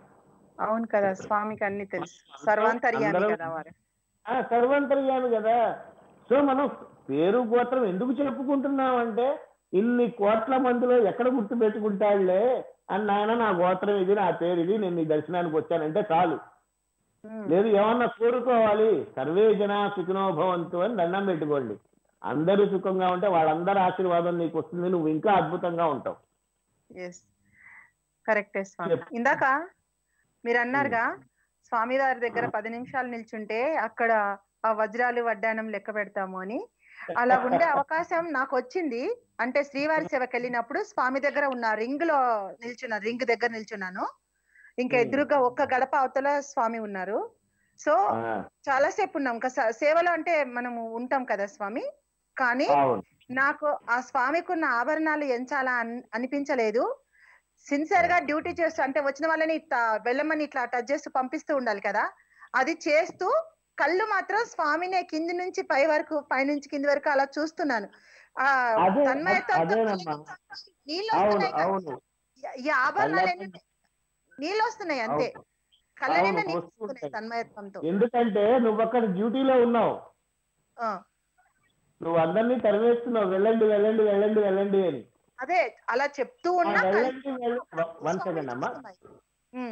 అవును కదా స్వామికి అన్ని తెలుసు సర్వాంతర్యామి అందరం- కదా వారు ఆ సర్వంతర్యామి కదా సో మనం పేరు గోత్రం ఎందుకు చెప్పుకుంటున్నాం అంటే ఇన్ని కోట్ల మందిలో ఎక్కడ గుర్తు పెట్టుకుంటాడులే అని నాయన నా గోత్రం ఇది నా పేరు ఇది నేను నీ దర్శనానికి వచ్చానంటే చాలు ఉమ్. లేదు ఏమన్నా కోరుకోవాలి సర్వే జన సుఖినో భవంతు అని దండం పెట్టుకోండి అందరూ సుఖంగా ఉంటే వాళ్ళందరి ఆశీర్వాదం నీకు వస్తుంది నువ్వు ఇంకా అద్భుతంగా ఉంటావు ఎస్ కరెక్టే స్వామి చెప్పు. ఇందాక మీరు అన్నారుగా స్వామి వారి దగ్గర పది నిమిషాలు నిల్చుంటే అక్కడ ఆ వజ్రాలు వడ్డానం లెక్క పెడతాము అని అలా ఉండే అవకాశం నాకు వచ్చింది అంటే శ్రీవారి సేవకి వెళ్ళినప్పుడు స్వామి దగ్గర ఉన్న రింగ్ లో నిల్చున్నా రింగ్ దగ్గర నిల్చున్నాను ఇంకా Hmm. ఎదురుగా ఒక్క గడప అవతల స్వామి ఉన్నారు సో ఆ, చాలా సేపు ఉన్నాం ఇంకా స- సేవలో అంటే మనము ఉంటాం కదా స్వామి కానీ అవును నాకు ఆ స్వామికి ఉన్న ఆభరణాలు ఎంచాలా అన్- అనిపించలేదు సిన్సియర్ గా డ్యూటీ చేస్తూ అంటే వచ్చిన వాళ్ళని ఇట్లా వెళ్ళమని ఇట్లా టచ్ చేస్తూ పంపిస్తూ ఉండాలి కదా అది చేస్తూ కళ్ళు మాత్రం స్వామిని కింది నుంచి పై వరకు పై నుంచి కింది వరకు అలా చూస్తున్నాను ఆ అదే తన్మయత్వంతో అదేనమ్మా నీళ్ళు అవును వస్తున్నాయి కదా. అవును ఈ ఆభరణాలు కళ్ళ ఏంటంటే నీళ్ళు వస్తున్నాయి అంతే అవును. కళ్ళ అవును, నిండా నీళ్ళు వస్తుంటాయి. వస్తున్నాయి తన్మయత్వంతో ఎందుకంటే నువ్వు అక్కడ డ్యూటీలో ఉన్నావు ఆ, నువ్వు అందరినీ తరివేస్తున్నావు వెళ్ళండి వెళ్ళండి వెళ్ళండి వెళ్ళండి అని అదే అలా చెప్తూ ఆ, ఉన్నా వెళ్ళండి వన్ సెకండ్ అమ్మా ఉమ్,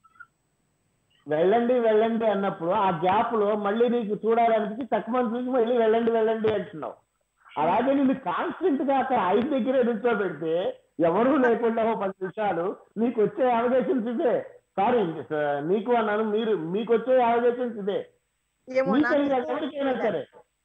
వెళ్ళండి వెళ్ళండి అన్నప్పుడు ఆ గ్యాప్ లో మళ్ళీ నీకు చూడాలనిపించి తక్కువ చూసి మళ్ళీ వెళ్ళండి వెళ్ళండి అంటున్నావు అలాగే నేను కాన్స్టెంట్ గా అక్కడ ఐదు దగ్గరే నిల్చోబెడితే ఎవరూ లేకుండా ఓ పది నిమిషాలు నీకు వచ్చే అవకాశన్స్ ఇదే సారీ నీకు అన్నాను మీరు మీకు వచ్చే అవకాశన్స్ ఇదే ఏమో మీకని నాకు కాదు, ఎవరికైనా సరే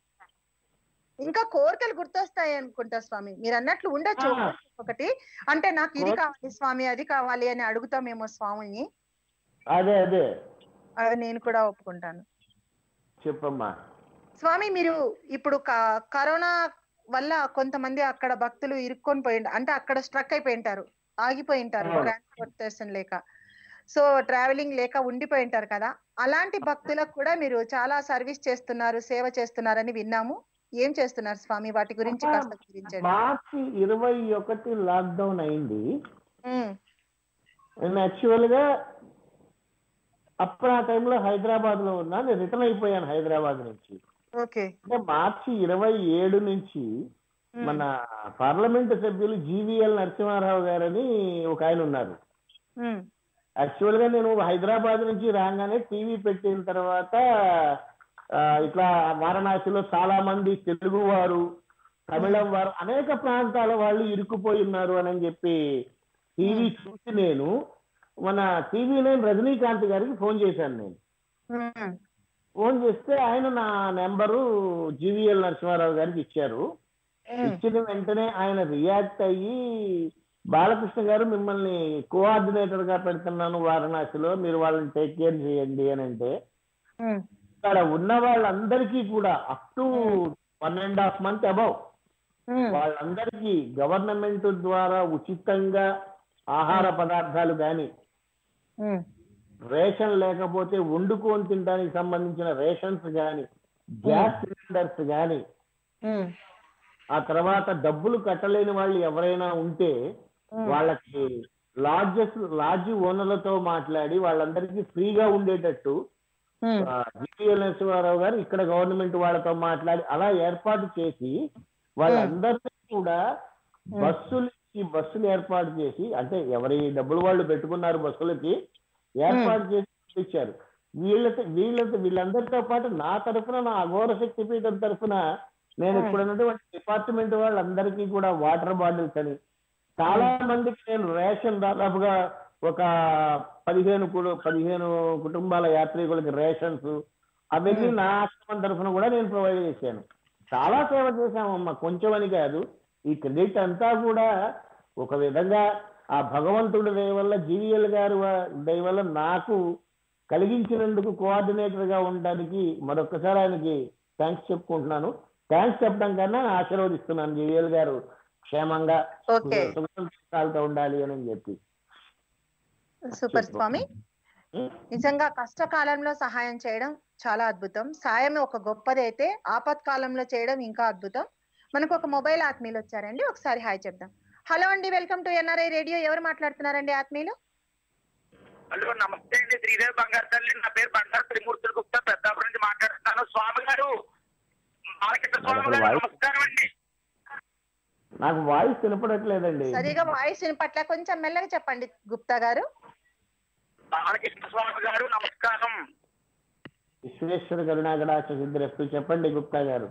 ఇంకా కోరికలు గుర్తొస్తాయి అనుకుంటా స్వామి మీరు అన్నట్లు ఉండొచ్చు ఆ. ఒకటి అంటే నాకు ఇది కోరిక- కావాలి స్వామి అది కావాలి అని అడుగుతామేమో స్వామిని అదే అదే అది నేను కూడా ఒప్పుకుంటాను చెప్పమ్మా స్వామి మీరు ఇప్పుడు క- కరోనా వల్ల కొంతమంది అక్కడ భక్తులు ఇరుక్కొని పోయి అంటే అక్కడ స్ట్రక్ అయిపోయి ఉంటారు ఆగిపోయి ఉంటారు అవును. ట్రాన్స్పోర్టేషన్ లేక సో ట్రావెలింగ్ లేక ఉండిపోయి ఉంటారు కదా అలాంటి భక్తులకు కూడా మీరు చాలా సర్వీస్ చేస్తున్నారు సేవ చేస్తున్నారని విన్నాము ఏం చేస్తున్నారు స్వామి వాటి గురించి అమ్మా, కాస్త వివరించండి మార్చి ఇరవై ఒకటి లాక్డౌన్ అయింది ఉమ్, నేను యాక్చువల్ గా అప్పుడు ఆ టైంలో హైదరాబాద్ లో ఉన్నా నేను రిటర్న్ అయిపోయాను హైదరాబాద్ నుంచి ఓకే అంటే మార్చి ఇరవై ఏడు నుంచి ఉమ్, మన పార్లమెంట్ సభ్యులు జీవీఎల్ నరసింహారావు గారని ఒక ఆయన ఉన్నారు ఉమ్, యాక్చువల్ గా నేను హైదరాబాద్ నుంచి రాగానే టీవీ పెట్టిన తర్వాత ఆ, ఇట్లా వారణాసిలో చాలా మంది తెలుగు వారు తమిళం వారు అనేక ప్రాంతాల వాళ్ళు ఇరుక్కుపోయి ఉన్నారు అని చెప్పి టీవీ చూసి నేను మన టీవీ నేను రజనీకాంత్ గారికి ఫోన్ చేశాను నేను ఉమ్, ఫోన్ చేస్తే ఆయన నా నెంబరు జీవీఎల్ నరసింహారావు గారికి ఇచ్చారు ఉమ్, ఇచ్చిన వెంటనే ఆయన రియాక్ట్ అయ్యి బాలకృష్ణ గారు మిమ్మల్ని కోఆర్డినేటర్ గా పెడుతున్నాను వారణాసిలో మీరు వాళ్ళని టేక్ కేర్ చేయండి అని అంటే ఉమ్, ఇక్కడ ఉన్న వాళ్ళందరికీ కూడా up to one and half month above um, వాళ్ళందరికీ గవర్నమెంట్ ద్వారా ఉచితంగా ఆహార పదార్థాలు కానీ ఉమ్, రేషన్ లేకపోతే వండుకొని తినడానికి సంబంధించిన రేషన్స్ కానీ గ్యాస్ సిలిండర్స్ కానీ ఉమ్, ఆ తర్వాత డబ్బులు కట్టలేని వాళ్ళు ఎవరైనా ఉంటే ఉమ్. వాళ్ళకి లాడ్జెస్ లాడ్జ్ ఓనర్లతో మాట్లాడి వాళ్ళందరికీ ఫ్రీగా ఉండేటట్టు ఉమ్, జిపిఎల్ నరసింహారావు గారు ఇక్కడ గవర్నమెంట్ వాళ్ళతో మాట్లాడి అలా ఏర్పాటు చేసి వాళ్ళందరినీ కూడా బస్సులు ఈ బస్సులు ఏర్పాటు చేసి అంటే ఎవరి డబ్బులు వాళ్ళు పెట్టుకున్నారు బస్సులకి ఏర్పాటు చేసి ఇచ్చారు వీళ్ళతో వీళ్ళతో వీళ్ళందరితో పాటు నా తరఫున నా అఘోర శక్తి పీఠం తరఫున నేను Hmm. ఇప్పుడు ఉన్నటువంటి డిపార్ట్మెంట్ వాళ్ళందరికీ కూడా వాటర్ బాటిల్స్ అని చాలా మందికి నేను రేషన్ దాదాపుగా ఒక పదిహేను కుడు- పదిహేను కుటుంబాల యాత్రికులకి రేషన్స్ అవన్నీ Hmm. నా ఆశ్రమం తరఫున కూడా నేను ప్రొవైడ్ చేశాను చాలా సేవ చేశామమ్మా కొంచెం అని కాదు ఈ క్రెడిట్ అంతా కూడా ఒక విధంగా ఆ భగవంతుడి దయ వల్ల జీవీఎల్ గారు వా- దయ వల్ల నాకు కలిగించినందుకు కోఆర్డినేటర్ గా ఉండడానికి మరొకసారి ఆయనకి థ్యాంక్స్ చెప్పుకుంటున్నాను థ్యాంక్స్ చెప్పడం కన్నా ఆశీర్వదిస్తున్నాను జీవీఎల్ గారు క్షేమంగా ఓకే సుఖంతో ఉండాలి అని చెప్పి సూపర్ చెప్పు. స్వామి ఉమ్. నిజంగా కష్టకాలంలో సహాయం చేయడం చాలా అద్భుతం సాయం ఒక గొప్పదైతే ఆపత్కాలంలో చేయడం ఇంకా అద్భుతం మనకు ఒక మొబైల్ ఆత్మీయులు వచ్చారండి ఒకసారి హాయ్ చెప్దాం హలో అండి వెల్కమ్ టు ఎన్ఆర్ఐ రేడియో ఎవరు మాట్లాడుతున్నారండి ఆత్మీయులు హలో నమస్తే అండి శ్రీదేవి బంగారు తల్లి నా పేరు బంగారు త్రిమూర్తులు గుప్తా పెద్దాపురం నుంచి మాట్లాడుతున్నాను స్వామి గారు బాలకృష్ణ స్వామి గారు వాయిస్- నమస్కారం అండి నాకు వాయిస్ వినపడట్లేదండి సరిగా వాయిస్ పట్ల కొంచెం మెల్లగా చెప్పండి గుప్తా గారు బాలకృష్ణ స్వామి గారు నమస్కారం విశ్వేశ్వర కరుణాగడాచ సిద్ధిరస్తు చెప్పండి గుప్తా గారు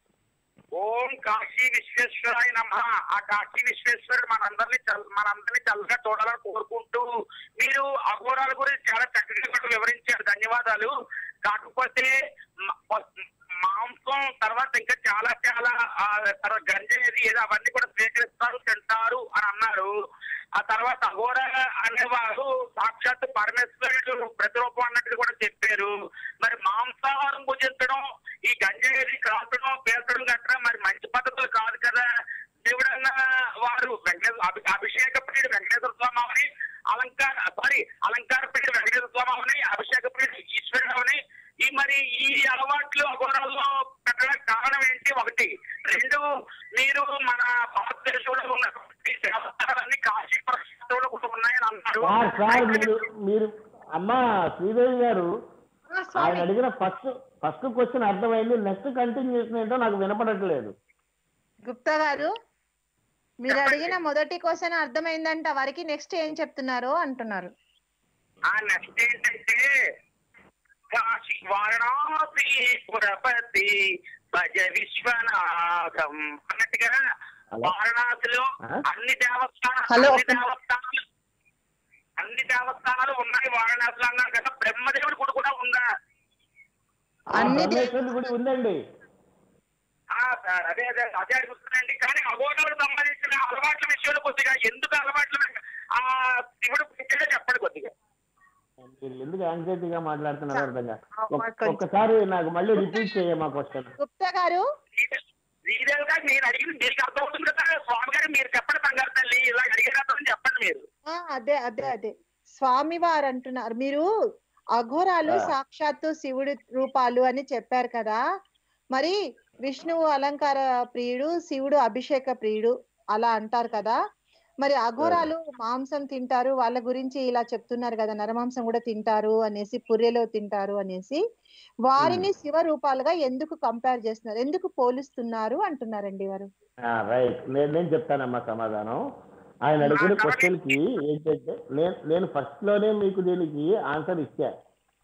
ఓం కాశీ విశ్వేశ్వరాయ నమ ఆ కాశీ విశ్వేశ్వరుడు మనందరినీ చల్- మనందరినీ చల్లగా చూడాలని కోరుకుంటూ మీరు అఘోరాల గురించి చాలా చక్కగా కూడా వివరించారు ధన్యవాదాలు కాకపోతే మ- మాంసం తర్వాత ఇంకా చాలా చాలా ఆ, తర్వాత గంజేది ఏదో అవన్నీ కూడా స్వీకరిస్తారు తింటారు అని అన్నారు ఆ తర్వాత అఘోర అనేవారు సాక్షాత్ పరమేశ్వరుడు ప్రతిరూపం అన్నట్టు కూడా చెప్పారు మరి మాంసాహారం భుజించడం ఈ గంజేది కాల్చడం పేర్చడం గట్రా మరి మంచి పద్ధతులు కాదు కదా దేవుడు అన్న వారు వెంకటేశ్వర అభి- అభిషేక ప్రియుడు వెంకటేశ్వర స్వామి అవని అలంకార సారీ అలంకార ప్రియుడు వెంకటేశ్వర స్వామి అవని అభిషేక ప్రియుడు ఈశ్వరుడు అవని ఈ మరి ఈ అలవాట్లు అఘోరాల్లో పెట్టడానికి కారణం ఏంటి ఒకటి రెండు మీరు మన భారతదేశంలో ఉన్నటువంటి దేవస్థానాలన్నీ కాశీ ప్రదేశంలో కూడా ఉన్నాయని అన్నారు సార్ సార్ మీరు మీరు అమ్మా శ్రీదేవి గారు ఆ, ఆయన స్వామి అడిగిన ఫస్ట్ ఫస్ట్ క్వశ్చన్ అర్థమైంది నెక్స్ట్ కంటిన్యూషన్ ఏంటో నాకు వినపడట్లేదు గుప్తా గారు మీరు అడిగిన మొదటి క్వశ్చన్ అర్థమైందంట వారికి నెక్స్ట్ ఏం చెప్తున్నారు అంటున్నారు ఆ నెక్స్ట్ ఏంటంటే కాశీ వారణాసి పురపతి భజ విశ్వనాథం అన్నట్టుగా హలో వారణాసిలో ఆ? అన్ని దేవస్థానాలు హలో. అన్ని దేవస్థానాలు అన్ని దేవస్థానాలు ఉన్నాయి వారణాసిలో అన్నారు కదా బ్రహ్మదేవుడి గుడి కూడా ఉందా అన్ని దే- పరమేశ్వరుడి గుడి ఉందండి ఆ సార్ అదే అదే అదే అడుగుతున్నానండి కానీ అగోదాలకు సంబంధించిన అలవాట్ల విషయంలో కొద్దిగా ఎందుకు అలవాట్లు ఆ శివుడు పుట్టిగా చెప్పండి కొద్దిగా మీరు ఎందుకు యాంగ్జైటీగా మాట్లాడుతున్నారు అర్థం కాదు. ఒక్- కొంచెం- ఒక్కసారి నాకు మళ్ళీ రిపీట్ చేయమా క్వశ్చన్ గుప్తా గారు శ్రీదేవి గారు నేను అడిగింది మీకు అర్థమవుతుంది కదా స్వామి గారు మీరు చెప్పండి బంగారు తల్లి ఇలా అడిగేటప్పుడు చెప్పండి మీరు ఆ, అదే అదే అదే స్వామి వారు అంటున్నారు మీరు అఘోరాలు ఆ. సాక్షాత్తు శివుడి రూపాలు అని చెప్పారు కదా మరి విష్ణువు అలంకార ప్రియుడు శివుడు అభిషేక ప్రియుడు అలా అంటారు కదా మరి అఘోరాలు మాంసం తింటారు వాళ్ళ గురించి ఇలా చెప్తున్నారు కదా నరమాంసం కూడా తింటారు అనేసి పుర్రెలో తింటారు అనేసి వారిని శివ రూపాలుగా ఎందుకు కంపేర్ చేస్తున్నారు ఎందుకు పోలుస్తున్నారు అంటున్నారండి వారు రైట్ నేను నేను చెప్తానమ్మా సమాధానం ఆయన అడిగిన క్వశ్చన్ కి ఏంటంటే నేను నేను ఫస్ట్ లోనే మీకు దీనికి ఆన్సర్ ఇచ్చా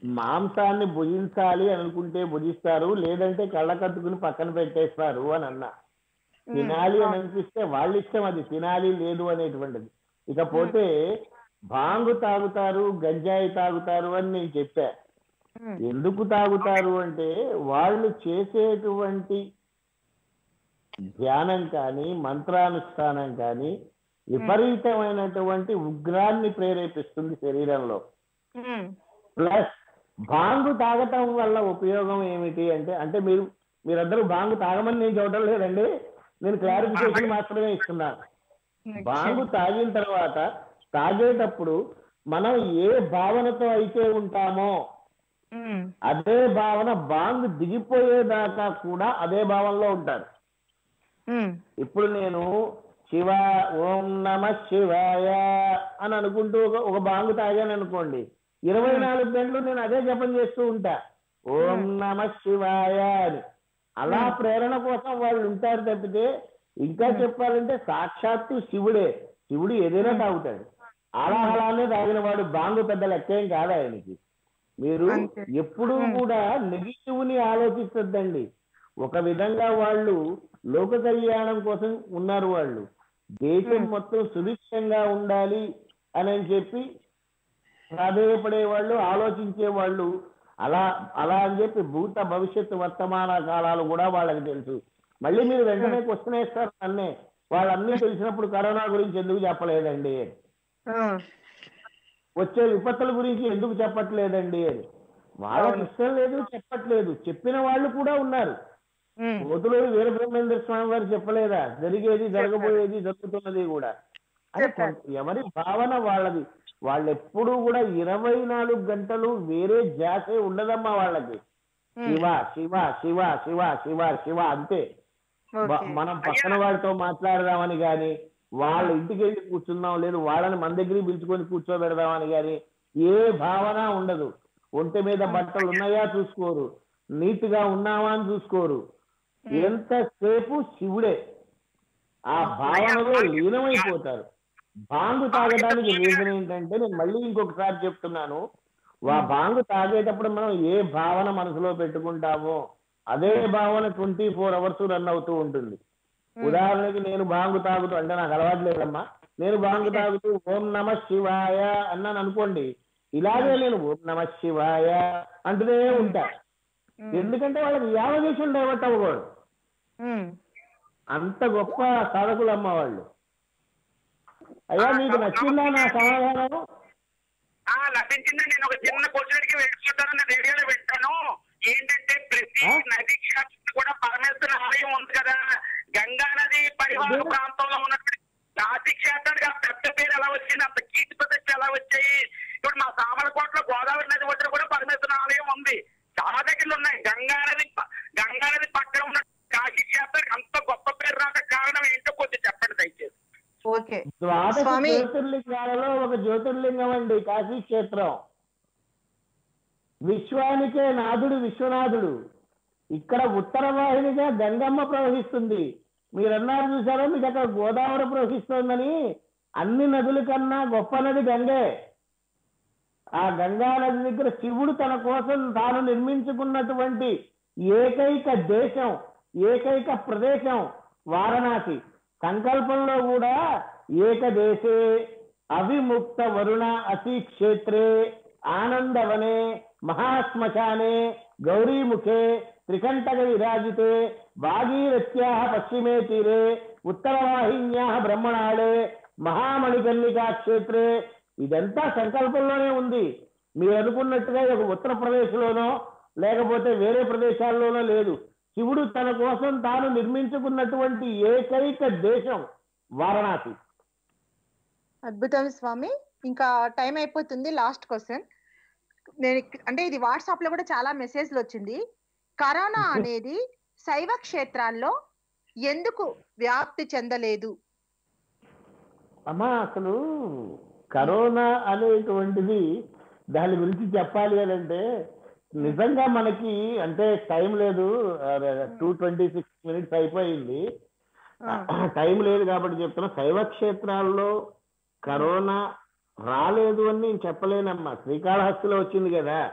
మాంసాన్ని భుజించాలి అని అనుకుంటే భుజిస్తారు లేదంటే కళ్ళ కట్టుకుని పక్కన పెట్టేస్తారు అని అన్నా తినాలి అని అనిపిస్తే వాళ్ళ ఇష్టం అది తినాలి లేదు అనేటువంటిది ఇకపోతే భాంగు తాగుతారు గంజాయి తాగుతారు అని నేను చెప్పా ఎందుకు తాగుతారు అంటే వాళ్ళు చేసేటువంటి ధ్యానం కానీ మంత్రానుష్ఠానం కానీ విపరీతమైనటువంటి ఉగ్రాన్ని ప్రేరేపిస్తుంది శరీరంలో ప్లస్ భాంగు తాగటం వల్ల ఉపయోగం ఏమిటి అంటే అంటే మీరు మీరందరూ భాంగు తాగమని నేను చూడటం లేదండి నేను క్లారిఫికేషన్ మాత్రమే ఇస్తున్నాను బాంగు తాగిన తర్వాత తాగేటప్పుడు మనం ఏ భావనతో అయితే ఉంటామో అదే భావన బాంగ్ దిగిపోయేదాకా కూడా అదే భావనలో ఉంటారు ఇప్పుడు నేను శివ ఓం నమ శివాయ అని అనుకుంటూ ఒక ఒక బాంగు తాగాను అనుకోండి ఇరవై నాలుగు గంటలు నేను అదే జపం చేస్తూ ఉంటా ఓం నమ శివాయ అని అలా ప్రేరణ కోసం వాళ్ళు ఉంటారు తప్పితే ఇంకా చెప్పాలంటే సాక్షాత్తు శివుడే శివుడు ఏదైనా తాగుతాడు అలా అలానే తాగిన వాడు బాంగు పెద్ద లెక్కేం కాదు ఆయనకి మీరు అంతే. ఎప్పుడూ కూడా నెగిటివ్ ని ఆలోచించొద్దండి ఒక విధంగా వాళ్ళు లోక కళ్యాణం కోసం ఉన్నారు వాళ్ళు దేశం మొత్తం సుభిక్షంగా ఉండాలి అని అని చెప్పి ప్రాధేయపడే వాళ్ళు ఆలోచించే వాళ్ళు అలా అలా అని చెప్పి భూత భవిష్యత్తు వర్తమాన కాలాలు కూడా వాళ్ళకి తెలుసు మళ్ళీ మీరు వెంటనే క్వశ్చన్ వేస్తారు అన్నే వాళ్ళన్నీ తెలిసినప్పుడు కరోనా గురించి ఎందుకు చెప్పలేదండి వచ్చే విపత్తుల గురించి ఎందుకు చెప్పట్లేదండి అని వాళ్ళకి ఇష్టం లేదు చెప్పట్లేదు చెప్పిన వాళ్ళు కూడా ఉన్నారు మొదలూరు వీరబ్రహ్మేంద్ర స్వామి వారు చెప్పలేదా జరిగేది జరగబోయేది జరుగుతున్నది కూడా అంటే చెప్పారు. కొంత- ఎవరి భావన వాళ్ళది వాళ్ళు ఎప్పుడూ కూడా ఇరవై నాలుగు గంటలు వేరే జాసే ఉండదమ్మా వాళ్ళకి శివ శివ శివ శివ శివ శివ అంతే బ- మనం పక్కన వాడితో మాట్లాడదామని గాని వాళ్ళ ఇంటికి వెళ్ళి కూర్చుందాం లేదు వాళ్ళని మన దగ్గరికి పిలుచుకొని కూర్చోబెడదామని గాని ఏ భావన ఉండదు ఒంటి మీద బట్టలు ఉన్నాయా చూసుకోరు నీట్ గా ఉన్నావా అని చూసుకోరు ఎంతసేపు శివుడే ఆ భావనలో లీనమైపోతారు బాంగు తాగడానికి రీజన్ ఏంటంటే నేను మళ్ళీ ఇంకొకసారి చెప్తున్నాను ఆ బాంగు తాగేటప్పుడు మనం ఏ భావన మనసులో పెట్టుకుంటామో అదే భావన ట్వంటీ ఫోర్ అవర్స్ రన్ అవుతూ ఉంటుంది ఉదాహరణకి నేను బాంగు తాగుతూ అంటే నాకు అలవాటు లేదమ్మా నేను బాంగు తాగుతూ ఓం నమ శివాయ అన్నాను అనుకోండి ఇలాగే నేను ఓం నమ శివాయ అంటూనే ఉంటా ఎందుకంటే వాళ్ళకి యావదేశం డైవర్ట్ అవ్వకూడదు అంత గొప్ప సాధకులమ్మ వాళ్ళు అయ్యా మీకు నచ్చిందా నా సమాధానం ఆ లభించింది నేను ఒక చిన్న క్వశ్చన్కి వెళ్ళిపోతాను నేను రేడియోలో వింటాను ఏంటంటే ప్రతి నది క్షేత్రం కూడా పరమేశ్వర ఆలయం ఉంది కదా గంగా నది పరివాహక ప్రాంతంలో ఉన్నటువంటి కాశీ క్షేత్రానికి ఆ పెద్ద పేరు ఎలా వచ్చింది అంత కీర్తి ప్రతిష్ట ఎలా వచ్చాయి ఇప్పుడు మా సామలకోటలో గోదావరి నది ఒడ్డున కూడా పరమేశ్వర ఆలయం ఉంది చాలా దగ్గరలు ఉన్నాయి గంగా నది ప- గంగా నది పక్కన ఉన్న కాశీ క్షేత్రానికి అంత గొప్ప పేరు రాక కారణం ఏంటో కొంచెం చెప్పండి దయచేసి ఓకే ద్వాదశ స్వామి. జ్యోతిర్లింగాలలో ఒక జ్యోతిర్లింగం అండి కాశీ క్షేత్రం విశ్వానికే నాథుడు విశ్వనాథుడు ఇక్కడ ఉత్తర వాహినిగా గంగమ్మ ప్రవహిస్తుంది మీరన్నారు చూసారో మీకు అక్కడ గోదావరి ప్రవహిస్తోందని అన్ని నదుల కన్నా గొప్ప నది గంగే ఆ గంగా నది దగ్గర శివుడు తన కోసం తాను నిర్మించుకున్నటువంటి ఏకైక దేశం ఏకైక ప్రదేశం వారణాసి సంకల్పంలో కూడా ఏకదేశే అవిముక్త వరుణ అసి క్షేత్రే ఆనందవనే మహాశ్మశానే గౌరీముఖే త్రికంటక విరాజితే భాగీరథ్యా పశ్చిమే తీరే ఉత్తరవాహిన్యా బ్రహ్మణాళే మహామణికర్ణికా క్షేత్రే ఇదంతా సంకల్పంలోనే ఉంది మీరు అనుకున్నట్టుగా ఒక ఉత్తరప్రదేశ్లోనో లేకపోతే వేరే ప్రదేశాల్లోనో లేదు శివుడు తన కోసం తాను నిర్మించుకున్నటువంటి ఏకైక దేశం వారణాసి అద్భుతం స్వామి ఇంకా టైం అయిపోతుంది లాస్ట్ క్వశ్చన్ నేను ఇక్- అంటే ఇది వాట్సాప్ లో కూడా చాలా మెసేజ్లు వచ్చింది కరోనా అనేది శైవ క్షేత్రాల్లో ఎందుకు వ్యాప్తి చెందలేదు అమ్మా అసలు కరోనా అనేటువంటిది దాని గురించి చెప్పాలి అని అంటే నిజంగా మనకి అంటే టైం లేదు టూ ట్వంటీ సిక్స్ మినిట్స్ అయిపోయింది టైం లేదు కాబట్టి చెప్తున్నా శైవ క్షేత్రాల్లో కరోనా రాలేదు అని నేను చెప్పలేనమ్మా శ్రీకాళహస్తిలో వచ్చింది కదా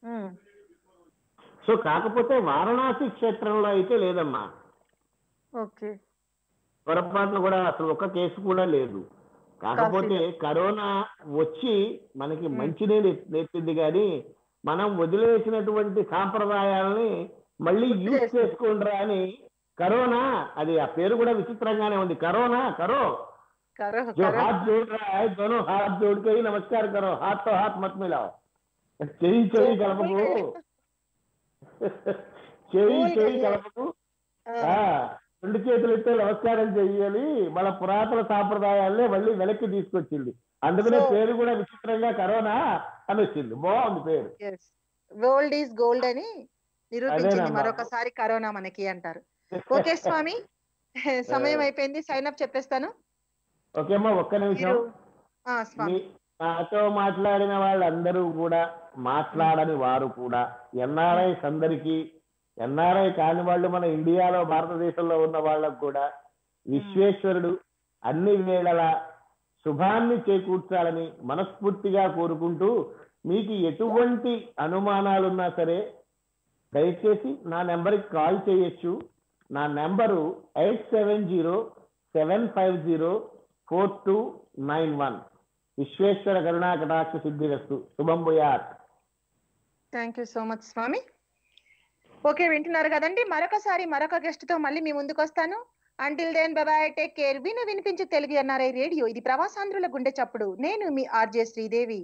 ఉమ్, సో కాకపోతే వారణాసి క్షేత్రంలో అయితే లేదమ్మా ఓకే పొరపాటున కూడా అసలు ఒక్క కేసు కూడా లేదు కాకపోతే కరోనా వచ్చి మనకి మంచినే నె- నెట్టింది కానీ మనం వదిలేసినటువంటి సాంప్రదాయాలని మళ్ళీ యూజ్ చేసుకోండిరా అని కరోనా అది ఆ పేరు కూడా విచిత్రంగానే ఉంది కరోనా కరో కరో जो కరో हाथ जोड़ रहा है दोनों हाथ जोड़ के ही नमस्कार करो हाथ तो हाथ मत मिलाओ చెయ్యి చెయ్యి కలపకు చెయ్యి చెయ్యి కలపకు ఆ, రెండు చేతులు ఎత్తే నమస్కారం చెయ్యాలి మన పురాతన సాంప్రదాయాలనే మళ్ళీ వెనక్కి తీసుకొచ్చింది అందుకనే So- పేరు కూడా విచిత్రంగా కరోనా అని వచ్చింది బాగుంది పేరు ఎస్ గోల్డ్ ఈజ్ గోల్డ్ అని నిరూపించింది అదేనమ్మా. మరొకసారి కరోనా మనకి అంటారు ఓకే స్వామి సమయం అయిపోయింది సైన్ అప్ చెప్పేస్తాను ఓకే అమ్మా ఒక్క నిమిషం మీరు ఆ, స్వామి మీ- నాతో మాట్లాడిన వాళ్ళందరూ కూడా మాట్లాడని వారు కూడా ఎన్ఆర్ఐస్ అందరికీ ఎన్ఆర్ఐ కాని వాళ్ళు మన ఇండియాలో భారతదేశంలో ఉన్న వాళ్ళకు కూడా విశ్వేశ్వరుడు అన్ని వేళలా శుభాన్ని చేకూర్చాలని మనస్ఫూర్తిగా కోరుకుంటూ మీకు ఎటువంటి అనుమానాలున్నా సరే దయచేసి నా నెంబర్కి కాల్ చేయొచ్చు నా number eight seven zero seven five zero four two nine one Vishweshwara కరుణా కటాక్ష సిద్ధిరస్తు శుభం భూయాత్ థ్యాంక్ యూ సో మచ్ స్వామి ఓకే వింటున్నారు కదండి మరొకసారి మరొక గెస్ట్ తో మళ్ళీ మీ ముందుకు వస్తాను until then bye take care విను వినిపించు తెలుగు ఎన్ఆర్ఐ రేడియో ఇది ప్రవాసాంధ్రుల గుండె చప్పుడు నేను మీ ఆర్జే శ్రీదేవి